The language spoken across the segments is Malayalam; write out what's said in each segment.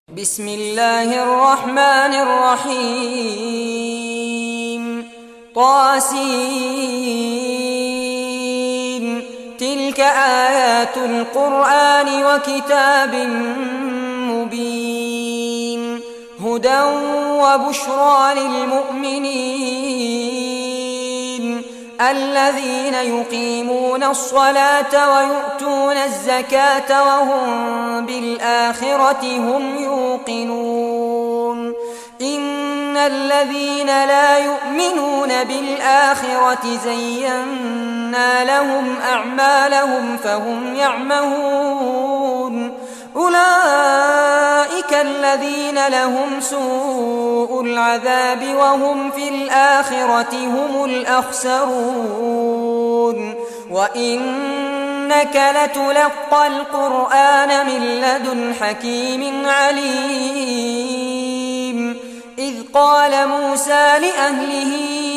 بسم الله الرحمن الرحيم طاسين تلك آيات القرآن وكتاب مبين هدى وبشرى للمؤمنين الذين يقيمون الصلاة ويؤتون الزكاة وهم بالآخرة هم يوقنون إن الذين لا يؤمنون بالآخرة زينا لهم أعمالهم فهم يعمهون أولئك الذين لهم سوء العذاب وهم في الآخرة هم الأخسرون وإنك لتلقى القرآن من لدن حكيم عليم إذ قال موسى لأهله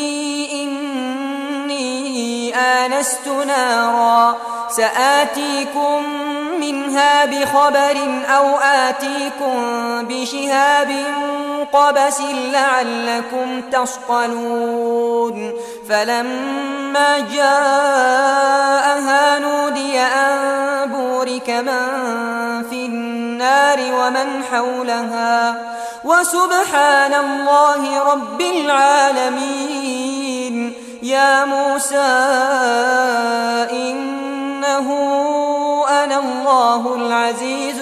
إني آنست نارا سآتيكم منها بخبر أو آتيكم بشهاب قبس لعلكم تصطلون فلما جاءها نودي أن بورك من في النار ومن حولها وسبحان الله رب العالمين يا موسى إنه أنا الله العزيز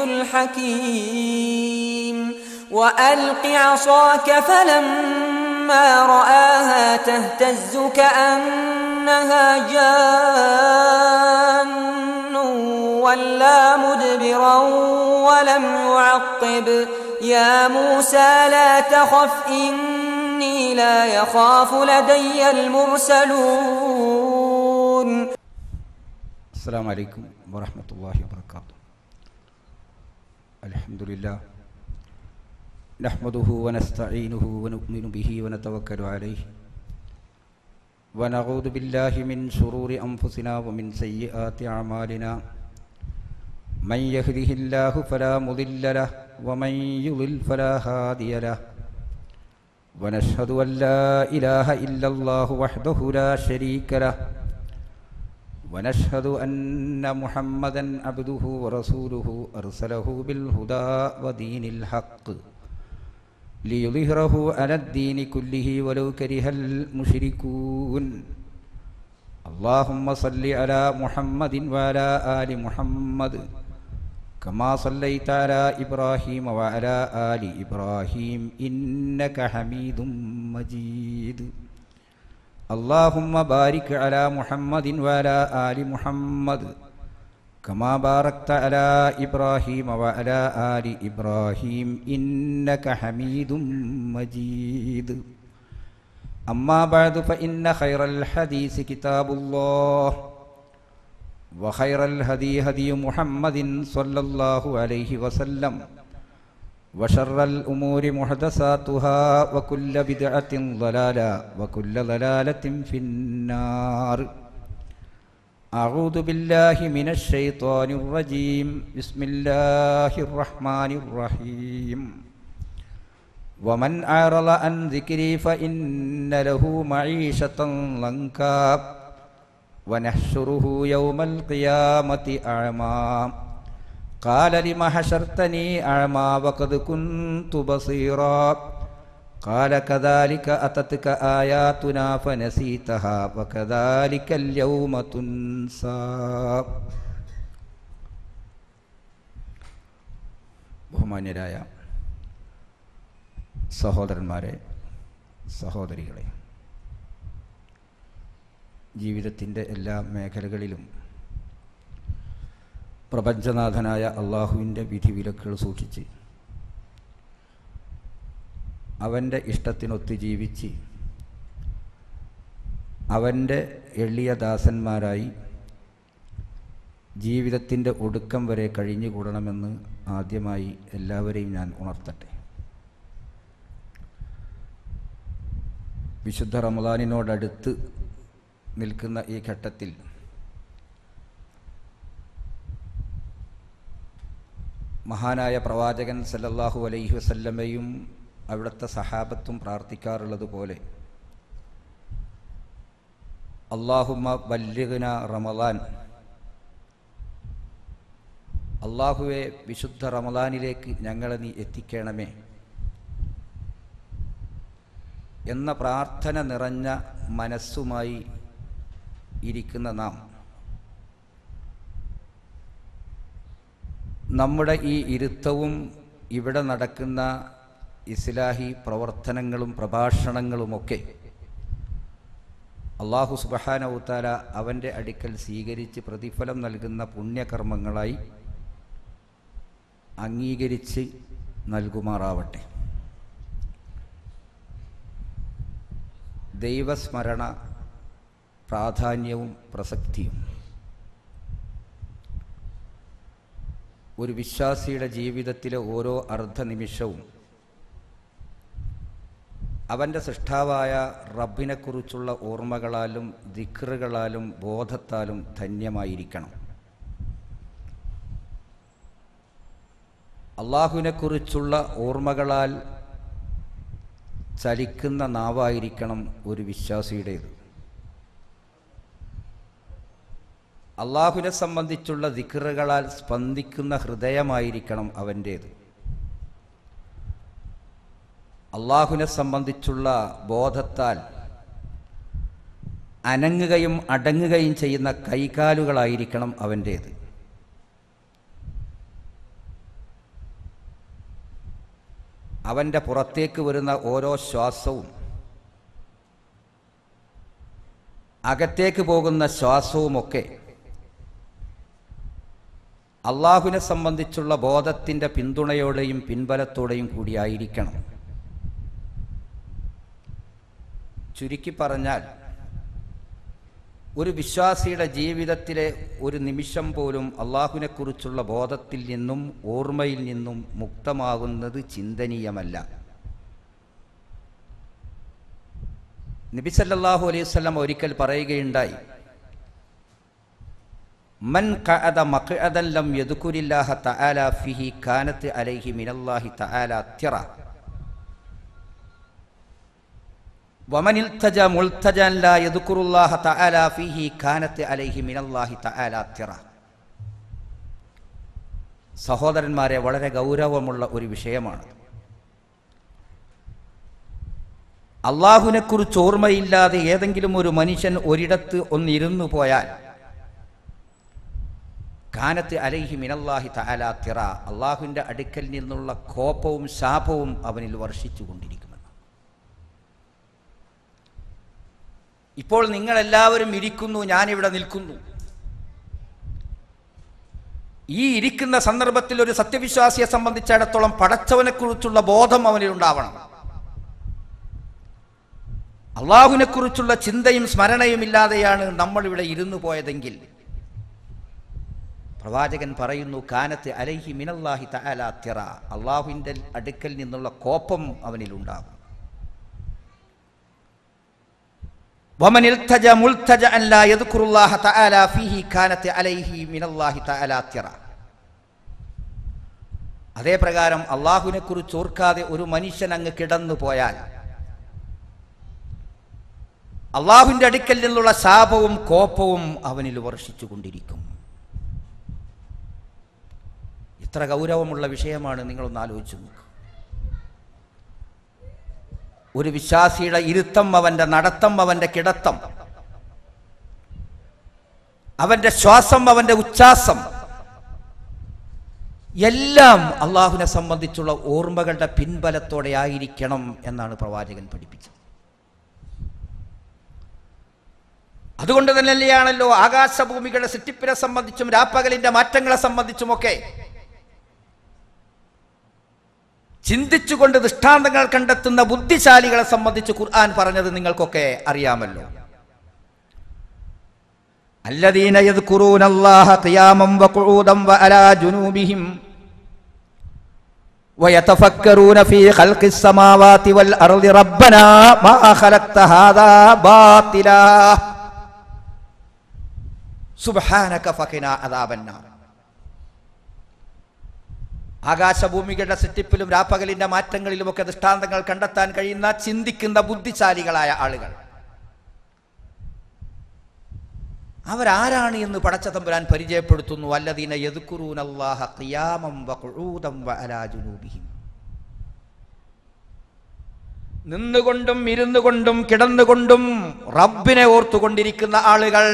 الحكيم وألق عصاك فلما رآها تهتز كأنها جان ولا مدبرا ولم يعقب يا موسى لا تخف إني لا يخاف لدي المرسلون السلام عليكم ورحمة الله وبركاته الحمد لله نحمده ونستعينه ونؤمن به ونتوكل عليه ونعوذ بالله من شرور أنفسنا ومن سيئات أعمالنا من يهده الله فلا مضل له ومن يضل فلا هادي له ونشهد أن لا إله إلا الله وحده لا شريك له ونشهد أن محمدا عبده ورسوله أرسله بالهدى ودين الحق ليظهره على الدين كله ولو كره المشركون اللهم صل على محمد وعلى آل محمد كما صليت على إبراهيم وعلى آل إبراهيم إنك حميد مجيد اللهم بارك على محمد وعلى آل محمد كما باركت على إبراهيم وعلى آل إبراهيم إنك حميد مجيد أما بعد فإن خير الحديث كتاب الله وخير الهدي هدي محمد صلى الله عليه وسلم وشر الأمور محدثاتها وكل بدعة ضلالة وكل ضلالة في النار أعوذ بالله من الشيطان الرجيم بسم الله الرحمن الرحيم ومن أعرض عن ذكري فإن له معيشة ضنكا ونحشره يوم القيامة أعمى قال لم حشرتني أعمى وقد كنت بصيرا قال كذلك أتتك آياتنا فنسيتها وكذلك اليوم تنسى ബഹുമാന്യരായ സഹോദരന്മാരെ സഹോദരികളെ ജീവിതത്തിൻ്റെ എല്ലാ മേഖലകളിലും പ്രപഞ്ചനാഥനായ അള്ളാഹുവിൻ്റെ വിധിവിലക്കുകൾ സൂക്ഷിച്ച് അവൻ്റെ ഇഷ്ടത്തിനൊത്ത് ജീവിച്ച് അവൻ്റെ എളിയ ദാസന്മാരായി ജീവിതത്തിൻ്റെ ഒടുക്കം വരെ കഴിഞ്ഞുകൂടണമെന്ന് ആദ്യമായി എല്ലാവരെയും ഞാൻ ഉണർത്തട്ടെ വിശുദ്ധ റമദാനിനോടടുത്ത് നിൽക്കുന്ന ഈ ഘട്ടത്തിൽ മഹാനായ പ്രവാചകൻ സല്ലല്ലാഹു അലൈഹി വസല്ലമയും അവിടുത്തെ സഹാബത്തും പ്രാർത്ഥിക്കാറുള്ളത് പോലെ അള്ളാഹുമ ബല്ലിഗ്ന റമദാൻ അള്ളാഹുവെ വിശുദ്ധ റമദാനിലേക്ക് ഞങ്ങളെ നീ എത്തിക്കണമേ എന്ന പ്രാർത്ഥന നിറഞ്ഞ മനസ്സുമായി ഇരിക്കുന്ന നാം നമ്മുടെ ഈ ഇരുത്തവും ഇവിടെ നടക്കുന്ന ഇസ്ലാഹി പ്രവർത്തനങ്ങളും പ്രഭാഷണങ്ങളുമൊക്കെ അള്ളാഹു സുബഹാനവുത്താല അവൻ്റെ അടുക്കൽ സ്വീകരിച്ച് പ്രതിഫലം നൽകുന്ന പുണ്യകർമ്മങ്ങളായി അംഗീകരിച്ച് നൽകുമാറാവട്ടെ ദൈവസ്മരണ പ്രാധാന്യവും പ്രസക്തിയും ഒരു വിശ്വാസിയുടെ ജീവിതത്തിലെ ഓരോ അർദ്ധനിമിഷവും അവൻ്റെ സൃഷ്ടാവായ റബ്ബിനെക്കുറിച്ചുള്ള ഓർമ്മകളാലും ദിക്റുകളാലും ബോധത്താലും ധന്യമായിരിക്കണം അള്ളാഹുവിനെക്കുറിച്ചുള്ള ഓർമ്മകളാൽ ചലിക്കുന്ന നാവായിരിക്കണം ഒരു വിശ്വാസിയുടേത് അള്ളാഹുവിനെ സംബന്ധിച്ചുള്ള ദിക്റുകളാൽ സ്പന്ദിക്കുന്ന ഹൃദയമായിരിക്കണം അവൻ്റേത് അള്ളാഹുവിനെ സംബന്ധിച്ചുള്ള ബോധത്താൽ അനങ്ങുകയും അടങ്ങുകയും ചെയ്യുന്ന കൈകാലുകളായിരിക്കണം അവൻ്റേത് അവൻ്റെ പുറത്തേക്ക് വരുന്ന ഓരോ ശ്വാസവും അകത്തേക്ക് പോകുന്ന ശ്വാസവുമൊക്കെ അള്ളാഹുവിനെ സംബന്ധിച്ചുള്ള ബോധത്തിൻ്റെ പിന്തുണയോടെയും പിൻബലത്തോടെയും കൂടിയായിരിക്കണം ചുരുക്കി പറഞ്ഞാൽ ഒരു വിശ്വാസിയുടെ ജീവിതത്തിലെ ഒരു നിമിഷം പോലും അള്ളാഹുവിനെക്കുറിച്ചുള്ള ബോധത്തിൽ നിന്നും ഓർമ്മയിൽ നിന്നും മുക്തമാകുന്നത് ചിന്തനീയമല്ല നബി സല്ലല്ലാഹു അലൈഹി വസല്ലം ഒരിക്കൽ പറയുകയുണ്ടായി മൻ ഖഅദ മഖ്അദൻ ലം യദ്കുരില്ലാഹ തആല ഫിഹി കാനത്ത് അലൈഹി മിനല്ലാഹി തആല തിറ വമൻ ഇൽതജ മുൽതജൻ ലാ യദ്കുറുല്ലാഹ തആല ഫിഹി കാനത്ത് അലൈഹി മിനല്ലാഹി തആല തിറ സഹോദരന്മാരെ വളരെ ഗൗരവമുള്ള ഒരു വിഷയമാണ് അള്ളാഹുവിനെക്കുറിച്ച് ഓർമ്മയില്ലാതെ ഏതെങ്കിലും ഒരു മനുഷ്യൻ ഒരിടത്ത് ഒന്നിരുന്നു പോയാൽ കാനത്ത് അലൈഹി മിനല്ലാഹി തആല തിറ അള്ളാഹുവിൻ്റെ അടുക്കൽ നിന്നുള്ള കോപവും ശാപവും അവനിൽ വർഷിച്ചു കൊണ്ടിരിക്കുമെന്ന് ഇപ്പോൾ നിങ്ങളെല്ലാവരും ഇരിക്കുന്നു ഞാനിവിടെ നിൽക്കുന്നു ഈ ഇരിക്കുന്ന സന്ദർഭത്തിൽ ഒരു സത്യവിശ്വാസിയെ സംബന്ധിച്ചിടത്തോളം പടച്ചവനെക്കുറിച്ചുള്ള ബോധം അവനിൽ ഉണ്ടാവണം അള്ളാഹുവിനെക്കുറിച്ചുള്ള ചിന്തയും സ്മരണയും ഇല്ലാതെയാണ് നമ്മൾ ഇവിടെ ഇരുന്നു പോയതെങ്കിൽ പ്രവാചകൻ പറയുന്നു കാനത്ത് അലൈഹി മിനല്ലാഹി തആല തിറ അള്ളാഹുവിൻ്റെ അടുക്കൽ നിന്നുള്ള കോപം അവനിൽ ഉണ്ടാകും ومن التجا ملتجا لا يذكر الله تعالى فيه كانت عليه من الله تعالى ترى അതേ പ്രകാരം അള്ളാഹുവിനെ കുറിച്ച് ഓർക്കാതെ ഒരു മനുഷ്യൻ അങ്ങ് കിടന്നു പോയാൽ അള്ളാഹുവിൻ്റെ അടുക്കൽ നിന്നുള്ള ശാപവും കോപവും അവനിൽ വർഷിച്ചു കൊണ്ടിരിക്കും ഇത്ര ഗൗരവമുള്ള വിഷയമാണ് നിങ്ങളൊന്ന് ആലോചിച്ചു നോക്കുക ഒരു വിശ്വാസിയുടെ ഇരുത്തം അവൻ്റെ നടത്തം അവൻ്റെ കിടത്തം അവൻ്റെ ശ്വാസം അവൻ്റെ ഉച്ഛ്വാസം എല്ലാം അള്ളാഹുവിനെ സംബന്ധിച്ചുള്ള ഓർമ്മകളുടെ പിൻബലത്തോടെ ആയിരിക്കണം എന്നാണ് പ്രവാചകൻ പഠിപ്പിച്ചത് അതുകൊണ്ട് തന്നെയാണല്ലോ ആകാശഭൂമികളുടെ സൃഷ്ടിപ്പിനെ സംബന്ധിച്ചും രാപ്പകലിന്റെ മാറ്റങ്ങളെ സംബന്ധിച്ചുമൊക്കെ ചിന്തിച്ചുകൊണ്ട് ദൃഷ്ടാന്തങ്ങൾ കണ്ടെത്തുന്ന ബുദ്ധിശാലികളെ സംബന്ധിച്ച് ഖുർആൻ പറഞ്ഞത് നിങ്ങൾക്കൊക്കെ അറിയാമല്ലോ الذين يذكرون الله قياما وقعودا وعلى جنوبهم ويتفكرون في خلق السماوات والأرض ربنا ما خلقت هذا باطلا سبحانك فقنا عذاب النار ആകാശഭൂമികളുടെ സൃഷ്ടിപ്പിലും രാപ്പകലിന്റെ മാറ്റങ്ങളിലുമൊക്കെ ദൃഷ്ടാന്തങ്ങൾ കണ്ടെത്താൻ കഴിയുന്ന ചിന്തിക്കുന്ന ബുദ്ധിശാലികളായ ആളുകൾ അവരാരാണ് എന്ന് പടച്ച തമ്പുരാൻ പരിചയപ്പെടുത്തുന്നു വല്ലദീന യദ്കുറൂനല്ലാഹ ഖിയാമം വഖുഊദം വഅലാ ജുനൂബിഹിം നിന്നുകൊണ്ടും ഇരുന്നുകൊണ്ടും കിടന്നുകൊണ്ടും റബ്ബിനെ ഓർത്തുകൊണ്ടിരിക്കുന്ന ആളുകൾ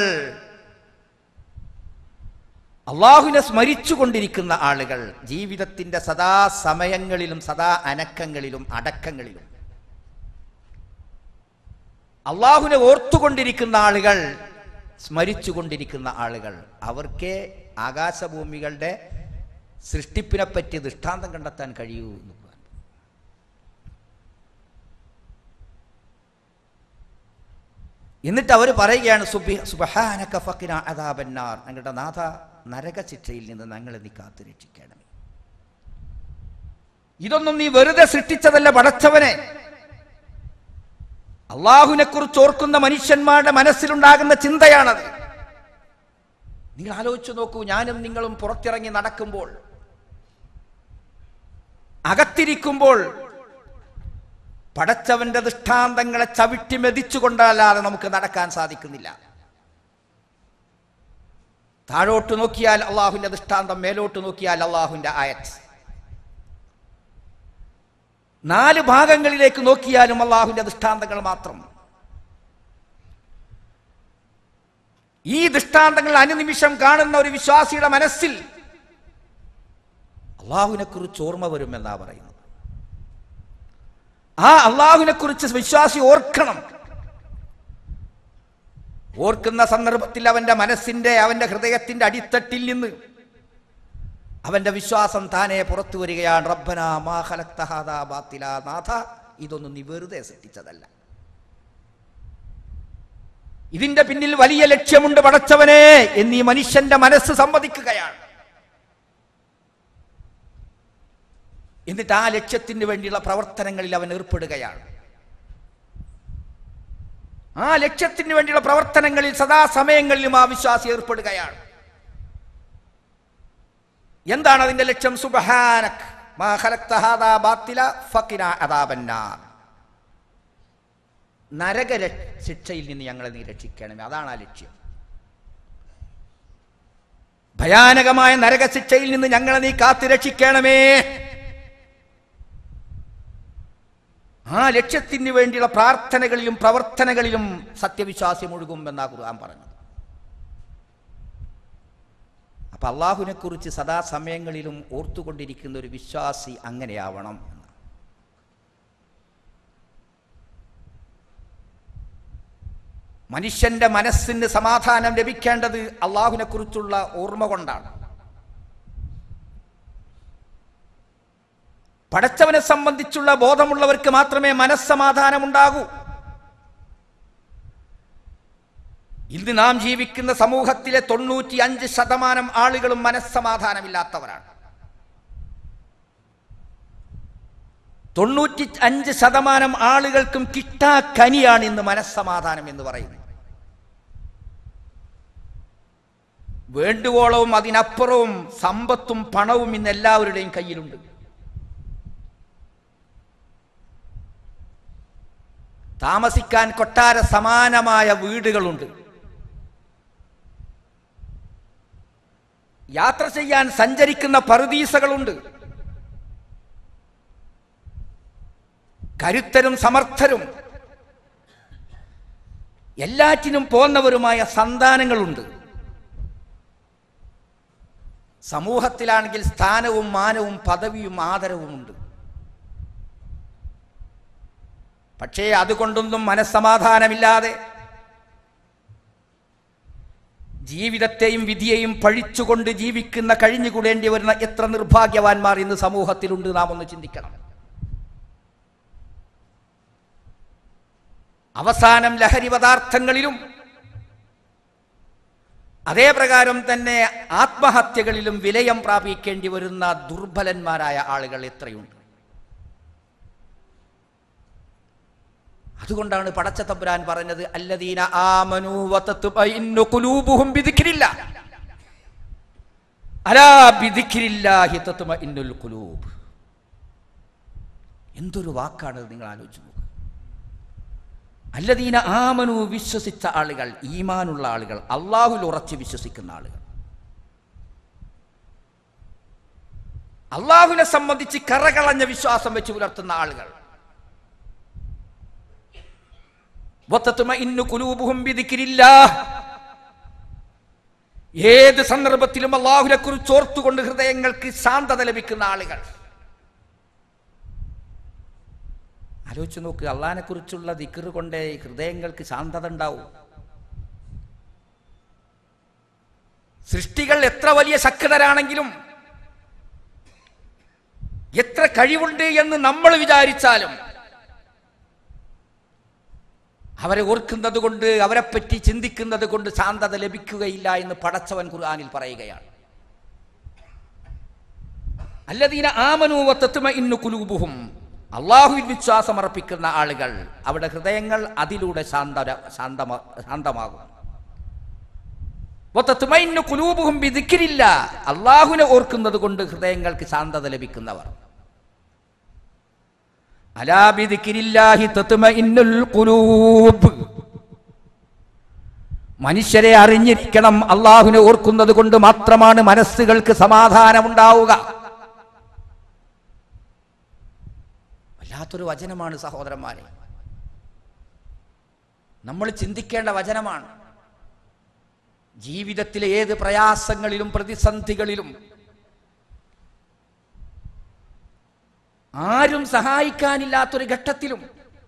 അള്ളാഹുവിനെ സ്മരിച്ചുകൊണ്ടിരിക്കുന്ന ആളുകൾ ജീവിതത്തിന്റെ സദാ സമയങ്ങളിലും സദാ അനക്കങ്ങളിലും അടക്കങ്ങളിലും അള്ളാഹുവിനെ ഓർത്തുകൊണ്ടിരിക്കുന്ന ആളുകൾ സ്മരിച്ചുകൊണ്ടിരിക്കുന്ന ആളുകൾ അവർക്കേ ആകാശഭൂമികളുടെ സൃഷ്ടിപ്പിനെ പറ്റി ദൃഷ്ടാന്തം കണ്ടെത്താൻ കഴിയൂ എന്ന് ഖുർആൻ. എന്നിട്ട് അവർ പറയുകയാണ് സുബി- സുബ്ഹാനക ഫഖിന അദാബന്നാർ ഞങ്ങളുടെ നാഥ നരക ശിക്ഷയിൽ നിന്ന് ഞങ്ങളെ നീ കാത്തു രക്ഷിക്കണമേ ഇതൊന്നും നീ വെറുതെ സൃഷ്ടിച്ചതല്ല പടച്ചവനെ അള്ളാഹുവിനെ കുറിച്ച് ഓർക്കുന്ന മനുഷ്യന്മാരുടെ മനസ്സിലുണ്ടാകുന്ന ചിന്തയാണത് നിങ്ങൾ ആലോചിച്ചു നോക്കൂ ഞാനും നിങ്ങളും പുറത്തിറങ്ങി നടക്കുമ്പോൾ അകത്തിരിക്കുമ്പോൾ പടച്ചവന്റെ ദൃഷ്ടാന്തങ്ങളെ ചവിട്ടി മെതിച്ചുകൊണ്ടല്ലാതെ നമുക്ക് നടക്കാൻ സാധിക്കുന്നില്ല താഴോട്ട് നോക്കിയാൽ അള്ളാഹുവിന്റെ ദൃഷ്ടാന്തം മേലോട്ട് നോക്കിയാൽ അള്ളാഹുവിന്റെ ആയത്ത് നാല് ഭാഗങ്ങളിലേക്ക് നോക്കിയാലും അള്ളാഹുവിന്റെ ദൃഷ്ടാന്തങ്ങൾ മാത്രം ഈ ദൃഷ്ടാന്തങ്ങൾ അനുനിമിഷം കാണുന്ന ഒരു വിശ്വാസിയുടെ മനസ്സിൽ അള്ളാഹുവിനെ കുറിച്ച് ഓർമ്മ വരുമെന്നാ പറയുന്നത് ആ അള്ളാഹുവിനെ കുറിച്ച് വിശ്വാസി ഓർക്കണം ഓർക്കുന്ന സന്ദർഭത്തിൽ അവന്റെ മനസ്സിന്റെ അവന്റെ ഹൃദയത്തിന്റെ അടിത്തട്ടിൽ നിന്ന് അവന്റെ വിശ്വാസം താനെ പുറത്തു വരികയാണ് റബ്ബന മാ ഖലഖ്ത ഹാദാ ബാത്തില നാഥ ഇതൊന്നും നീ വെറുതെ സൃഷ്ടിച്ചതല്ല ഇതിന്റെ പിന്നിൽ വലിയ ലക്ഷ്യമുണ്ട് പടച്ചവനെ എന്നീ മനുഷ്യന്റെ മനസ്സ് സമ്മതിക്കുകയാണ് എന്നിട്ട് ആ ലക്ഷ്യത്തിന് വേണ്ടിയുള്ള പ്രവർത്തനങ്ങളിൽ അവൻ ഏർപ്പെടുകയാണ് ആ ലക്ഷ്യത്തിന് വേണ്ടിയുള്ള പ്രവർത്തനങ്ങളിൽ സദാസമയങ്ങളിലും ആ വിശ്വാസി ഏർപ്പെടുകയാണ് എന്താണ് അതിന്റെ ലക്ഷ്യം സുബ്ഹാനക് മാ ഖലഖ്ത ഹാദാ ബാത്തില ഫഖിന അദാബന്നാർ നരക ര- ശിക്ഷയിൽ നിന്ന് ഞങ്ങളെ നീ രക്ഷിക്കണമേ അതാണ് ആ ലക്ഷ്യം ഭയാനകമായ നരക ശിക്ഷയിൽ നിന്ന് ഞങ്ങളെ നീ കാത്തു രക്ഷിക്കണമേ ആ ലക്ഷ്യത്തിന് വേണ്ടിയുള്ള പ്രാർത്ഥനകളിലും പ്രവർത്തനങ്ങളിലും സത്യവിശ്വാസി മുഴുകും എന്നാ ഖുർആൻ പറഞ്ഞത് അപ്പൊ അള്ളാഹുവിനെ കുറിച്ച് സദാസമയങ്ങളിലും ഓർത്തുകൊണ്ടിരിക്കുന്ന ഒരു വിശ്വാസി അങ്ങനെയാവണം എന്ന് മനുഷ്യന്റെ മനസ്സിന് സമാധാനം ലഭിക്കേണ്ടത് അള്ളാഹുവിനെ കുറിച്ചുള്ള ഓർമ്മ കൊണ്ടാണ് പടച്ചവനെ സംബന്ധിച്ചുള്ള ബോധമുള്ളവർക്ക് മാത്രമേ മനസ്സമാധാനമുണ്ടാകൂ ഇന്ന് നാം ജീവിക്കുന്ന സമൂഹത്തിലെ തൊണ്ണൂറ്റി അഞ്ച് ശതമാനം ആളുകളും മനസ്സമാധാനമില്ലാത്തവരാണ് തൊണ്ണൂറ്റി അഞ്ച് ശതമാനം ആളുകൾക്കും കിട്ടാ കനിയാണ് ഇന്ന് മനസ്സമാധാനം എന്ന് പറയുന്നത് വേണ്ടുവോളവും അതിനപ്പുറവും സമ്പത്തും പണവും ഇന്ന് എല്ലാവരുടെയും കയ്യിലുണ്ട് താമസിക്കാൻ കൊട്ടാര സമാനമായ വീടുകളുണ്ട് യാത്ര ചെയ്യാൻ സഞ്ചരിക്കുന്ന പറുദീസകളുണ്ട് കരുത്തരും സമർത്ഥരും എല്ലാറ്റിനും പോന്നവരുമായ സന്താനങ്ങളുണ്ട് സമൂഹത്തിലാണെങ്കിൽ സ്ഥാനവും മാനവും പദവിയും ആദരവുമുണ്ട് പക്ഷേ അതുകൊണ്ടൊന്നും മനസ്സമാധാനമില്ലാതെ ജീവിതത്തെയും വിധിയെയും പഴിച്ചുകൊണ്ട് ജീവിക്കുന്ന കഴിഞ്ഞുകൂടേണ്ടി വരുന്ന എത്ര നിർഭാഗ്യവാന്മാർ ഇന്ന് സമൂഹത്തിലുണ്ട് നാം ഒന്ന് ചിന്തിക്കണം അവസാനം ലഹരി പദാർത്ഥങ്ങളിലും അതേ പ്രകാരം തന്നെ ആത്മഹത്യകളിലും വിലയം പ്രാപിക്കേണ്ടി വരുന്ന ദുർബലന്മാരായ ആളുകൾ എത്രയുണ്ട് അതുകൊണ്ടാണ് പടച്ച തമ്പുരാൻ പറഞ്ഞത് അല്ലദീന ആമനു വതത്ബഇന്നു ഖുലൂബുഹും ബിദിക്രില്ല അലാ ബിദിക്രില്ലാഹി തത്മഇന്നുൽ ഖുലൂബ് എന്തൊരു വാക്കാണ് നിങ്ങൾ ആലോചിച്ചു നോക്കുക അല്ലദീന ആമനു വിശ്വസിച്ച ആളുകൾ ഈമാനുള്ള ആളുകൾ അള്ളാഹുൽ ഉറച്ച് വിശ്വസിക്കുന്ന ആളുകൾ അള്ളാഹുവിനെ സംബന്ധിച്ച് കറകളഞ്ഞ വിശ്വാസം വെച്ച് പുലർത്തുന്ന ആളുകൾ വത്തത്മഇന്നു ഖുലൂബുഹും ബിദിക്രില്ലാഹ് ഏത് സന്ദർഭത്തിലും അള്ളാഹുനെ കുറിച്ച് ഓർത്തുകൊണ്ട് ഹൃദയങ്ങൾക്ക് ശാന്തത ലഭിക്കുന്ന ആളുകൾ ആലോചിച്ച് നോക്ക് അള്ളാഹിനെ കുറിച്ചുള്ള ദിക്കറ് കൊണ്ടേ ഹൃദയങ്ങൾക്ക് ശാന്തത ഉണ്ടാവും സൃഷ്ടികൾ എത്ര വലിയ ശക്തരാണെങ്കിലും എത്ര കഴിവുണ്ട് എന്ന് നമ്മൾ വിചാരിച്ചാലും അവരെ ഓർക്കുന്നത് കൊണ്ട് അവരെപ്പറ്റി ചിന്തിക്കുന്നത് കൊണ്ട് ശാന്തത ലഭിക്കുകയില്ല എന്ന് പടച്ചവൻ ഖുർആാനിൽ പറയുകയാണ് അല്ലദീന ആമനൂവത്തത്തുമ ഇന്നു കുലൂബുഹും അള്ളാഹുവിൽ വിശ്വാസം അർപ്പിക്കുന്ന ആളുകൾ അവിടെ ഹൃദയങ്ങൾ അതിലൂടെ ശാന്ത ശാന്തമാ ശാന്തമാകും വത്തത്തുമൈന്നു കുലൂബുഹും വിധിക്കില്ല അള്ളാഹുവിനെ ഓർക്കുന്നത് കൊണ്ട് ഹൃദയങ്ങൾക്ക് ശാന്തത ലഭിക്കുന്നവർ അലാ ബിദിക്രില്ലാഹി തത്മഇന്നുൽ ഖുലൂബ് മനുഷ്യരെ അറിഞ്ഞിരിക്കണം അള്ളാഹുവിനെ ഓർക്കുന്നത് കൊണ്ട് മാത്രമാണ് മനസ്സുകൾക്ക് സമാധാനമുണ്ടാവുക വല്ലാത്തൊരു വചനമാണ് സഹോദരന്മാരെ നമ്മൾ ചിന്തിക്കേണ്ട വചനമാണ് ജീവിതത്തിലെ ഏത് പ്രയാസങ്ങളിലും പ്രതിസന്ധികളിലും ആരും സഹായിക്കാനില്ലാത്തൊരു ഘട്ടത്തിലും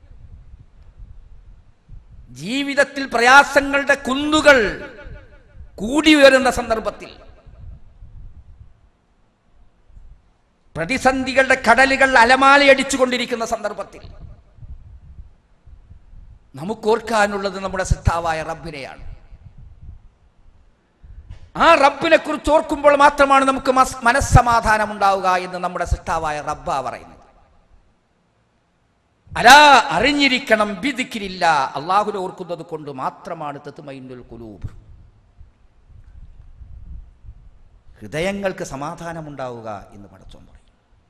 ജീവിതത്തിൽ പ്രയാസങ്ങളുടെ കുന്നുകൾ കൂടി ഉയരുന്ന സന്ദർഭത്തിൽ പ്രതിസന്ധികളുടെ കടലുകൾ അലമാലയടിച്ചുകൊണ്ടിരിക്കുന്ന സന്ദർഭത്തിൽ നമുക്കോർക്കാനുള്ളത് നമ്മുടെ സിദ്ധാവായ റബ്ബിനെയാണ് ആ റബ്ബിനെ കുറിച്ച് ഓർക്കുമ്പോൾ മാത്രമാണ് നമുക്ക് മസ്- മനസ്സമാധാനം ഉണ്ടാവുക എന്ന് നമ്മുടെ സിട്ടാവായ റബ്ബ പറയുന്നത് അലാ അറിഞ്ഞിരിക്കണം ബിദിക്കിരില്ല അള്ളാഹുനെ ഓർക്കുന്നത് കൊണ്ട് മാത്രമാണ് തെത്തുമൈനുൽ കുലൂബ് ഹൃദയങ്ങൾക്ക് സമാധാനമുണ്ടാവുക എന്ന് പടച്ചോൻ പറയും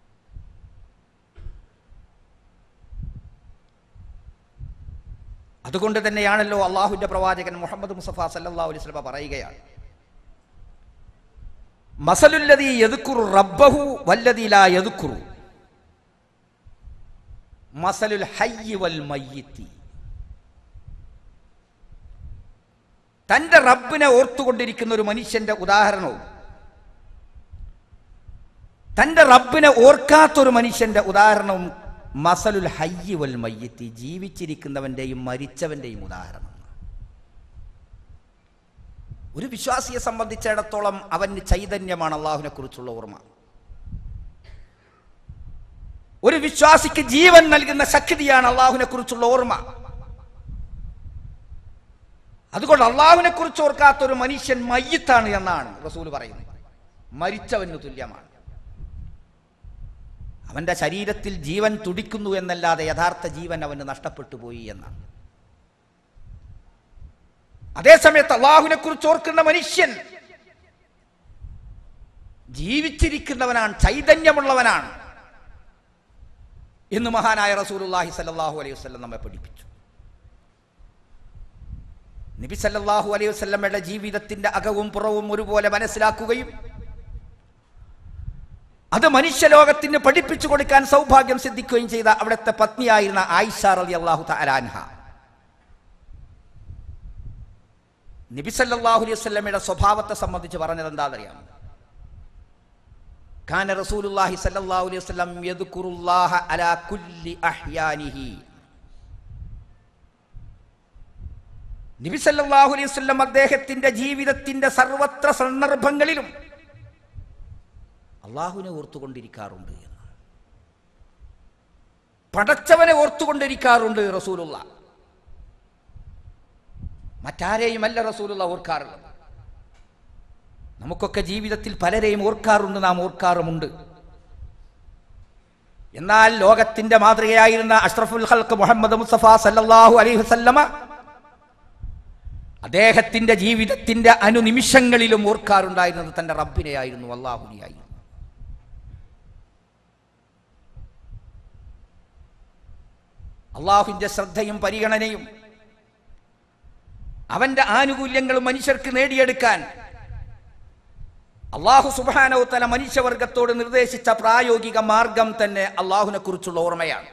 അതുകൊണ്ട് തന്നെയാണല്ലോ അള്ളാഹുവിന്റെ പ്രവാചകൻ മുഹമ്മദ് മുസഫ സല്ലല്ലാഹു അലൈഹി വസല്ലമ പറയുകയാണ് മസലുല്ലതി യദുക്കുറു റബ്ബഹു വല്ലതി ലാ യദുക്കുറു മസലുൽ ഹയ്യി വൽ മയ്യിത്തി തന്റെ റബ്ബിനെ ഓർത്തുകൊണ്ടിരിക്കുന്ന ഒരു മനുഷ്യന്റെ ഉദാഹരണവും തന്റെ റബ്ബിനെ ഓർക്കാത്തൊരു മനുഷ്യന്റെ ഉദാഹരണവും മസലുൽ ഹയ്യി വൽ മയ്യത്തി ജീവിച്ചിരിക്കുന്നവന്റെയും മരിച്ചവന്റെയും ഉദാഹരണം ഒരു വിശ്വാസിയെ സംബന്ധിച്ചിടത്തോളം അവന് ചൈതന്യമാണ് അള്ളാഹുവിനെ കുറിച്ചുള്ള ഓർമ്മ ഒരു വിശ്വാസിക്ക് ജീവൻ നൽകുന്ന ശക്തിയാണ് അള്ളാഹുവിനെ കുറിച്ചുള്ള ഓർമ്മ അതുകൊണ്ട് അള്ളാഹുവിനെ കുറിച്ച് ഓർക്കാത്ത ഒരു മനുഷ്യൻ മയ്യത്താണ് എന്നാണ് റസൂൽ പറയുന്നത് മരിച്ചവന് തുല്യമാണ് അവന്റെ ശരീരത്തിൽ ജീവൻ തുടിക്കുന്നു എന്നല്ലാതെ യഥാർത്ഥ ജീവൻ അവന് നഷ്ടപ്പെട്ടു പോയി എന്നാണ് അതേസമയത്ത് അള്ളാഹുവിനെ കുറിച്ച് ഓർക്കുന്ന മനുഷ്യൻ ജീവിച്ചിരിക്കുന്നവനാണ് ചൈതന്യമുള്ളവനാണ് എന്ന് മഹാനായ റസൂലുള്ളാഹി സല്ലല്ലാഹു അലൈഹി വസല്ലം നമ്മെ പഠിപ്പിച്ചു നബി സല്ലല്ലാഹു അലൈഹി വസല്ലമയുടെ ജീവിതത്തിന്റെ അകവും പുറവും ഒരുപോലെ മനസ്സിലാക്കുകയും അത് മനുഷ്യലോകത്തിന് പഠിപ്പിച്ചു കൊടുക്കാൻ സൗഭാഗ്യം സിദ്ധിക്കുകയും ചെയ്ത അവിടുത്തെ പത്നിയായിരുന്ന ആയിഷ റളി അള്ളാഹു തലാൻഹ നബി സല്ലല്ലാഹു അലൈഹി വസല്ലമയുടെ സ്വഭാവത്തെ സംബന്ധിച്ച് പറഞ്ഞത് എന്താണെന്നറിയാം കാന റസൂലുള്ളാഹി സല്ലല്ലാഹു അലൈഹി വസല്ലം യദ്കുറുല്ലാഹ അലാ കുല്ലി അഹ്യാനിഹി നബി സല്ലല്ലാഹു അലൈഹി വസല്ലം അദ്ദേഹത്തിന്റെ ജീവിതത്തിന്റെ സർവത്ര സന്ദർഭങ്ങളിലും അള്ളാഹുവിനെ ഓർത്തുകൊണ്ടിരിക്കാറുണ്ട് എന്ന് പടച്ചവനെ ഓർത്തുകൊണ്ടിരിക്കാറുണ്ട് റസൂലുള്ള മറ്റാരെയുമല്ല റസൂലുള്ള ഓർക്കാറുള്ളത് നമുക്കൊക്കെ ജീവിതത്തിൽ പലരെയും ഓർക്കാറുണ്ട് നാം ഓർക്കാറുമുണ്ട് എന്നാൽ ലോകത്തിന്റെ മാതൃകയായിരുന്ന അഷ്റഫുൽ ഹൽക്ക് മുഹമ്മദ് മുസ്തഫ സല്ലല്ലാഹു അലൈഹി വസല്ലമ അദ്ദേഹത്തിന്റെ ജീവിതത്തിന്റെ അനുനിമിഷങ്ങളിലും ഓർക്കാറുണ്ടായിരുന്നത് തന്റെ റബ്ബിനെയായിരുന്നു അള്ളാഹുനെയായിരുന്നു അള്ളാഹുവിന്റെ ശ്രദ്ധയും പരിഗണനയും അവന്റെ ആനുകൂല്യങ്ങളും മനുഷ്യർക്ക് നേടിയെടുക്കാൻ അള്ളാഹു സുബാനോത്തല മനുഷ്യവർഗത്തോട് നിർദ്ദേശിച്ച പ്രായോഗിക മാർഗം തന്നെ അള്ളാഹുവിനെ കുറിച്ചുള്ള ഓർമ്മയാണ്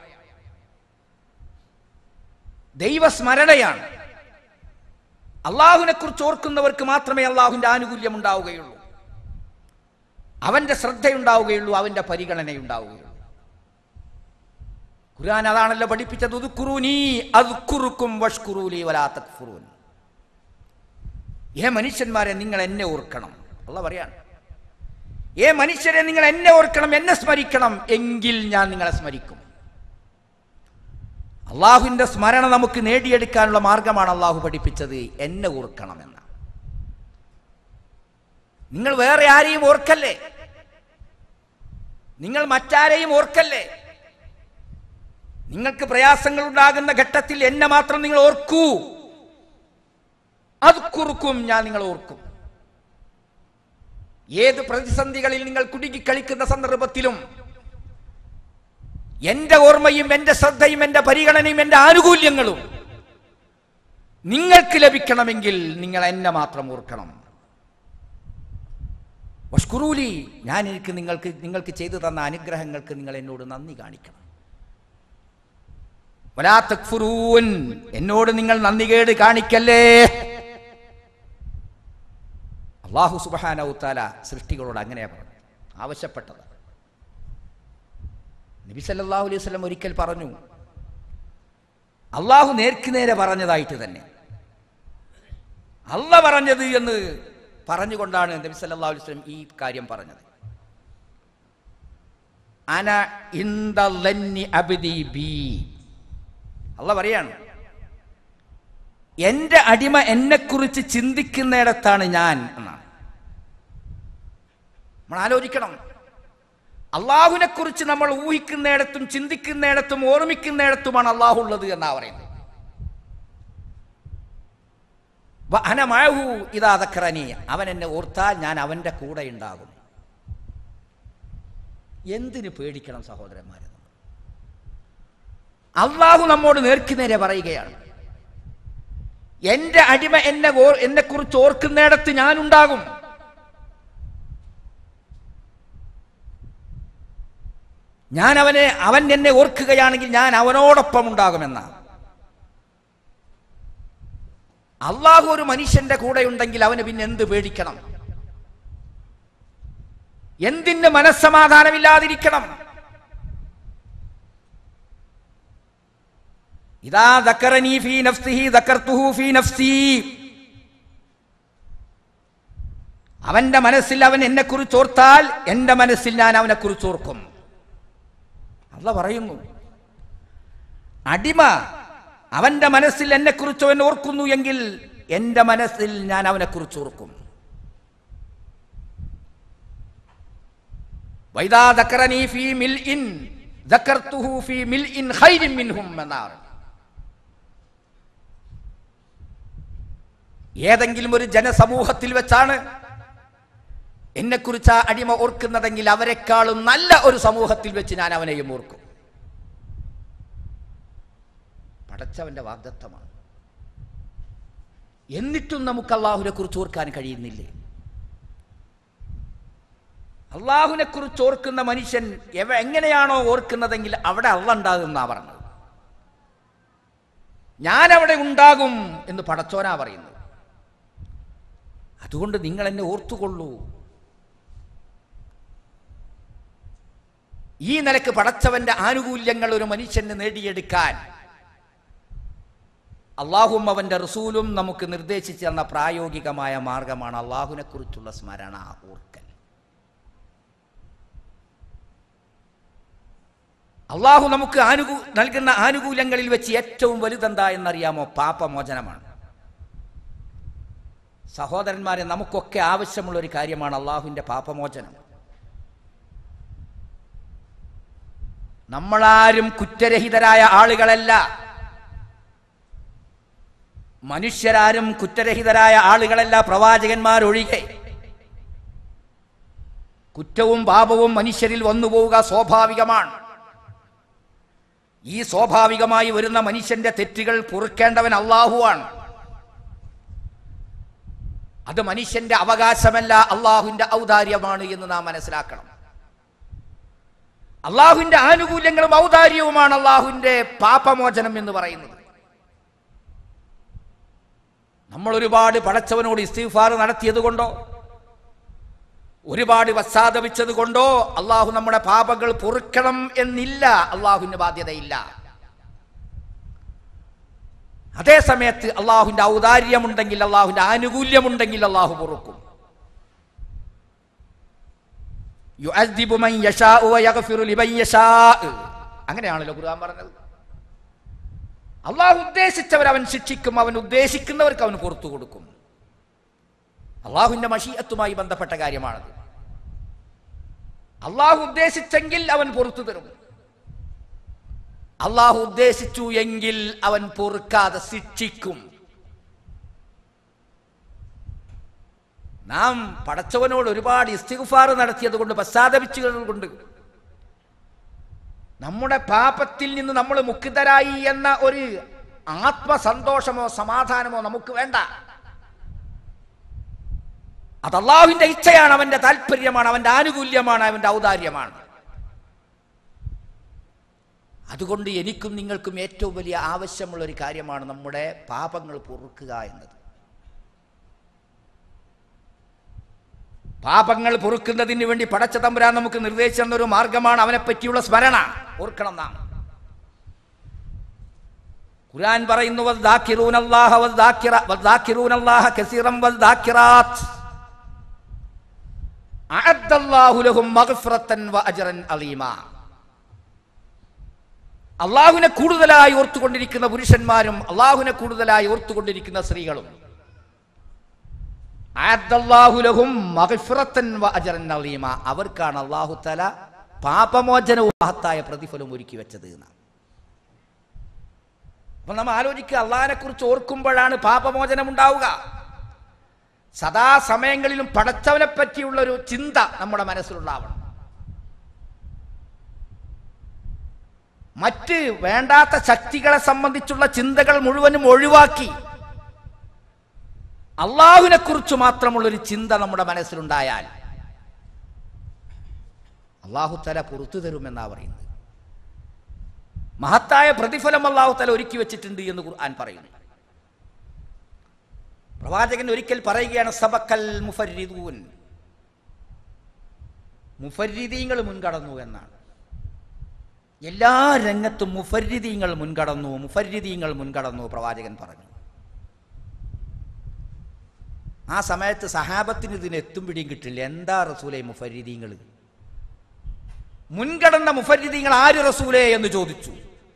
ദൈവസ്മരണയാണ് അള്ളാഹുവിനെ കുറിച്ച് ഓർക്കുന്നവർക്ക് മാത്രമേ അള്ളാഹുവിന്റെ ആനുകൂല്യം ഉണ്ടാവുകയുള്ളൂ അവന്റെ ശ്രദ്ധയുണ്ടാവുകയുള്ളൂ അവന്റെ പരിഗണനയുണ്ടാവുകയുള്ളൂ ഖുർആൻ അതാണല്ലോ പഠിപ്പിച്ചത് ഉദ്കുറൂനീ അദ്കുറുക്കും വഷ്കുറൂലി വലാ തക്ഫുറൂൻ ഏ മനുഷ്യന്മാരെ നിങ്ങൾ എന്നെ ഓർക്കണം അല്ല പറയാണ് ഏ മനുഷ്യരെ നിങ്ങൾ എന്നെ ഓർക്കണം എന്നെ സ്മരിക്കണം എങ്കിൽ ഞാൻ നിങ്ങളെ സ്മരിക്കും അള്ളാഹുവിന്റെ സ്മരണ നമുക്ക് നേടിയെടുക്കാനുള്ള മാർഗമാണ് അള്ളാഹു പഠിപ്പിച്ചത് എന്നെ ഓർക്കണമെന്ന് നിങ്ങൾ വേറെ ആരെയും ഓർക്കല്ലേ നിങ്ങൾ മറ്റാരെയും ഓർക്കല്ലേ നിങ്ങൾക്ക് പ്രയാസങ്ങൾ ഉണ്ടാകുന്ന ഘട്ടത്തിൽ എന്നെ മാത്രം നിങ്ങൾ ഓർക്കൂ അത് കുറുക്കും ഞാൻ നിങ്ങൾ ഓർക്കും ഏത് പ്രതിസന്ധികളിൽ നിങ്ങൾ കുടുങ്ങി കളിക്കുന്ന സന്ദർഭത്തിലും എന്റെ ഓർമ്മയും എന്റെ ശ്രദ്ധയും എന്റെ പരിഗണനയും എന്റെ ആനുകൂല്യങ്ങളും നിങ്ങൾക്ക് ലഭിക്കണമെങ്കിൽ നിങ്ങൾ എന്നെ മാത്രം ഓർക്കണം വഷ്കുറൂലി ഞാൻ എനിക്ക് നിങ്ങൾക്ക് നിങ്ങൾക്ക് ചെയ്തു തന്ന അനുഗ്രഹങ്ങൾക്ക് നിങ്ങൾ എന്നോട് നന്ദി കാണിക്കണം വലാ തക്ഫുറൂൻ എന്നോട് നിങ്ങൾ നന്ദികേട് കാണിക്കല്ലേ അള്ളാഹു സുബാനൗത്താല സൃഷ്ടികളോട് അങ്ങനെയാ പറഞ്ഞു ആവശ്യപ്പെട്ടത് നബി സല്ലല്ലാഹു അലൈഹി വസല്ലം ഒരിക്കൽ പറഞ്ഞു അള്ളാഹു നേർക്കുനേരെ പറഞ്ഞതായിട്ട് തന്നെ അല്ല പറഞ്ഞത് എന്ന് പറഞ്ഞുകൊണ്ടാണ് നബി സല്ലല്ലാഹു അലൈഹി വസല്ലം ഈ കാര്യം പറഞ്ഞത് അന ഇന്ദ ലന്നി അബ്ദി ബി അല്ല പറയാണ് എന്റെ അടിമ എന്നെക്കുറിച്ച് ചിന്തിക്കുന്നിടത്താണ് ഞാൻ എന്നാണ് നമ്മൾ ആലോചിക്കണം അള്ളാഹുവിനെ കുറിച്ച് നമ്മൾ ഊഹിക്കുന്നിടത്തും ചിന്തിക്കുന്നിടത്തും ഓർമ്മിക്കുന്നിടത്തുമാണ് അള്ളാഹു ഉള്ളത് എന്നാ പറയുന്നത് വ അന മഴഹു ഇതാ ദക്കറനി അവൻ എന്നെ ഓർത്താൽ ഞാൻ അവന്റെ കൂടെ ഉണ്ടാകും എന്തിന് പേടിക്കണം സഹോദരന്മാരെ അള്ളാഹു നമ്മോട് നേർക്കുനേരെ പറയുകയാണ് എന്റെ അടിമ എന്നെ ഓർ എന്നെ കുറിച്ച് ഓർക്കുന്നിടത്ത് ഞാനുണ്ടാകും ഞാൻ അവനെ അവൻ എന്നെ ഓർക്കുകയാണെങ്കിൽ ഞാൻ അവനോടൊപ്പം ഉണ്ടാകുമെന്നാണ് അള്ളാഹു ഒരു മനുഷ്യന്റെ കൂടെ ഉണ്ടെങ്കിൽ അവന് പിന്നെ എന്ത് പേടിക്കണം എന്തിന് മനസ്സമാധാനമില്ലാതിരിക്കണം ഇതാ ദക്കറനി ഫീ നഫ്സിഹി ദക്കർത്തുഹു ഫീ നഫ്സി അവന്റെ മനസ്സിൽ അവൻ എന്നെ കുറിച്ച് ഓർത്താൽ എന്റെ മനസ്സിൽ ഞാൻ അവനെ കുറിച്ച് ഓർക്കും അല്ല പറയുന്നു അടിമ അവന്റെ മനസ്സിൽ എന്നെ കുറിച്ച് അവൻ ഓർക്കുന്നു എങ്കിൽ എന്റെ മനസ്സിൽ ഞാൻ അവനെ കുറിച്ച് ഓർക്കും വൈദാ ദക്കറനി ഫീ മിൽഇൻ ദക്കർത്തുഹു ഫീ മിൽഇൻ ഖൈരിൻ മിൻഹും എന്നാണ് ഏതെങ്കിലും ഒരു ജനസമൂഹത്തിൽ വെച്ചാണ് എന്നെക്കുറിച്ച് ആ അടിമ ഓർക്കുന്നതെങ്കിൽ അവരെക്കാളും നല്ല ഒരു സമൂഹത്തിൽ വെച്ച് ഞാൻ അവനെയും ഓർക്കും പടച്ചവന്റെ വാഗ്ദത്തമാണ് എന്നിട്ടും നമുക്ക് അള്ളാഹുവിനെ കുറിച്ച് ഓർക്കാൻ കഴിയുന്നില്ലേ അള്ളാഹുവിനെ കുറിച്ച് ഓർക്കുന്ന മനുഷ്യൻ എവ എങ്ങനെയാണോ ഓർക്കുന്നതെങ്കിൽ അവിടെ അള്ള ഉണ്ടാകുന്നാ പറഞ്ഞത് ഞാൻ അവിടെ ഉണ്ടാകും എന്ന് പടച്ചോനാ പറയുന്നത് അതുകൊണ്ട് നിങ്ങൾ എന്നെ ഓർത്തുകൊള്ളൂ ഈ നിലക്ക് പടച്ചവന്റെ ആനുകൂല്യങ്ങൾ ഒരു മനുഷ്യന് നേടിയെടുക്കാൻ അള്ളാഹും അവന്റെ റസൂലും നമുക്ക് നിർദ്ദേശിച്ചു തന്ന പ്രായോഗികമായ മാർഗമാണ് അള്ളാഹുവിനെ കുറിച്ചുള്ള സ്മരണ ഓർക്കൽ അള്ളാഹു നമുക്ക് ആനുകൂ നൽകുന്ന ആനുകൂല്യങ്ങളിൽ വെച്ച് ഏറ്റവും വലുതെന്താ എന്നറിയാമോ പാപമോചനമാണ് സഹോദരന്മാരെ നമുക്കൊക്കെ ആവശ്യമുള്ള ഒരു കാര്യമാണ് അള്ളാഹുവിന്റെ പാപമോചനം നമ്മളാരും കുറ്റരഹിതരായ ആളുകളല്ല മനുഷ്യരാരും കുറ്റരഹിതരായ ആളുകളല്ല പ്രവാചകന്മാരൊഴികെ കുറ്റവും പാപവും മനുഷ്യരിൽ വന്നുപോവുക സ്വാഭാവികമാണ് ഈ സ്വാഭാവികമായി വരുന്ന മനുഷ്യന്റെ തെറ്റുകൾ പൊറുക്കേണ്ടവൻ അള്ളാഹുവാണ് അത് മനുഷ്യന്റെ അവകാശമല്ല അള്ളാഹുവിന്റെ ഔദാര്യമാണ് എന്ന് നാം മനസ്സിലാക്കണം അള്ളാഹുവിന്റെ ആനുകൂല്യങ്ങളും ഔദാര്യവുമാണ് അള്ളാഹുവിന്റെ പാപമോചനം എന്ന് പറയുന്നത് നമ്മൾ ഒരുപാട് പടച്ചവനോട് ഇസ്തിഫാർ നടത്തിയത് കൊണ്ടോ ഒരുപാട് പശ്ചാത്തപിച്ചത് കൊണ്ടോ അള്ളാഹു നമ്മുടെ പാപങ്ങൾ പൊറുക്കണം എന്നില്ല അള്ളാഹുവിന് ബാധ്യതയില്ല അതേ സമയത്ത് അള്ളാഹുവിന്റെ ഔദാര്യമുണ്ടെങ്കിൽ അള്ളാഹുവിന്റെ ആനുകൂല്യമുണ്ടെങ്കിൽ അള്ളാഹു പൊറുക്കും യുഅദ്ദിബു മൻ യശാഉ വയഗ്ഫിറു ലിമൻ യശാഉ. അങ്ങനെയാണല്ലോ ഖുർആൻ പറഞ്ഞത് അള്ളാഹു ഉദ്ദേശിച്ചവർ അവൻ ശിക്ഷിക്കും അവൻ ഉദ്ദേശിക്കുന്നവർക്ക് അവൻ പുറത്തു കൊടുക്കും അള്ളാഹുവിന്റെ മഷീയത്തുമായി ബന്ധപ്പെട്ട കാര്യമാണത് അള്ളാഹു ഉദ്ദേശിച്ചെങ്കിൽ അവൻ പുറത്തു തരും അള്ളാഹു ഉദ്ദേശിച്ചു എങ്കിൽ അവൻ പൊറുക്കാതെ ശിക്ഷിക്കും നാം പടച്ചവനോട് ഒരുപാട് ഇസ്തിഗ്ഫാർ നടത്തിയത് കൊണ്ട് പശ്ചാത്തപിച്ചത് കൊണ്ട് നമ്മുടെ പാപത്തിൽ നിന്ന് നമ്മൾ മുക്തരായി എന്ന ഒരു ആത്മസന്തോഷമോ സമാധാനമോ നമുക്ക് വേണ്ട അത് അള്ളാഹുവിന്റെ ഇച്ഛയാണ് അവന്റെ താല്പര്യമാണ് അവന്റെ ആനുകൂല്യമാണ് അവന്റെ ഔദാര്യമാണ് അതുകൊണ്ട് എനിക്കും നിങ്ങൾക്കും ഏറ്റവും വലിയ ആവശ്യമുള്ള ഒരു കാര്യമാണ് നമ്മുടെ പാപങ്ങൾ പൊറുക്കുക എന്നത് പാപങ്ങൾ പൊറുക്കുന്നതിന് വേണ്ടി പടച്ച തമ്പുരാൻ നമുക്ക് നിർദ്ദേശിച്ചു തന്നൊരു മാർഗമാണ് അവനെ പറ്റിയുള്ള സ്മരണ ഓർക്കണം നാം ഖുർആൻ പറയുന്നു വദ്ദാക്കിറൂനല്ലാഹ വദ്ദാക്കിറ വദ്ദാക്കിറൂനല്ലാഹ കസീറൻ വദ്ദാക്കിറാത്ത് അഅദ്ദല്ലാഹു ലഹും മഗ്ഫിറത്തൻ വഅജ്റൻ അലീമ അള്ളാഹുവിനെ കൂടുതലായി ഓർത്തുകൊണ്ടിരിക്കുന്ന പുരുഷന്മാരും അള്ളാഹുവിനെ കൂടുതലായി ഓർത്തുകൊണ്ടിരിക്കുന്ന സ്ത്രീകളും അഅദ്ദല്ലാഹു ലഹും മഗ്ഫിറത്തൻ വഅജ്റൻ അലീമ അവർക്കാണ് അള്ളാഹു തല പാപമോചനവും മഹത്തായ പ്രതിഫലം ഒരുക്കി വെച്ചത് എന്നാണ് അപ്പൊ നമ്മൾ ആലോചിക്കുക അള്ളാഹിനെ കുറിച്ച് ഓർക്കുമ്പോഴാണ് പാപമോചനം ഉണ്ടാവുക സദാസമയങ്ങളിലും പടച്ചവനെ പറ്റിയുള്ള ഒരു ചിന്ത നമ്മുടെ മനസ്സിലുണ്ടാവണം മറ്റ് വേണ്ടാത്ത ശക്തികളെ സംബന്ധിച്ചുള്ള ചിന്തകൾ മുഴുവനും ഒഴിവാക്കി അള്ളാഹുവിനെ കുറിച്ച് മാത്രമുള്ളൊരു ചിന്ത നമ്മുടെ മനസ്സിലുണ്ടായാൽ അള്ളാഹു തല പുറത്തു തരുമെന്നാ പറയുന്നത് മഹത്തായ പ്രതിഫലം അള്ളാഹു തല ഒരുക്കി വെച്ചിട്ടുണ്ട് എന്ന് ഖുർആൻ പറയുന്നു പ്രവാചകൻ ഒരിക്കൽ പറയുകയാണ് സബക്കൽ മുഫരിദൂൻ മുഫരിദീങ്ങൾ മുൻകടന്നു എന്നാണ് എല്ലാ രംഗത്തും മുഫരിദീങ്ങൾ മുൻകടന്നു മുഫരിദീങ്ങൾ മുൻകടന്നു പ്രവാചകൻ പറഞ്ഞു ആ സമയത്ത് സഹാബത്തിന് ഇതിന് എത്തും പിടിയും കിട്ടില്ല എന്താ റസൂലെ മുഫരിദീങ്ങൾ മുൻകടന്ന മുഫരിദീങ്ങൾ ആര് റസൂലേ എന്ന് ചോദിച്ചു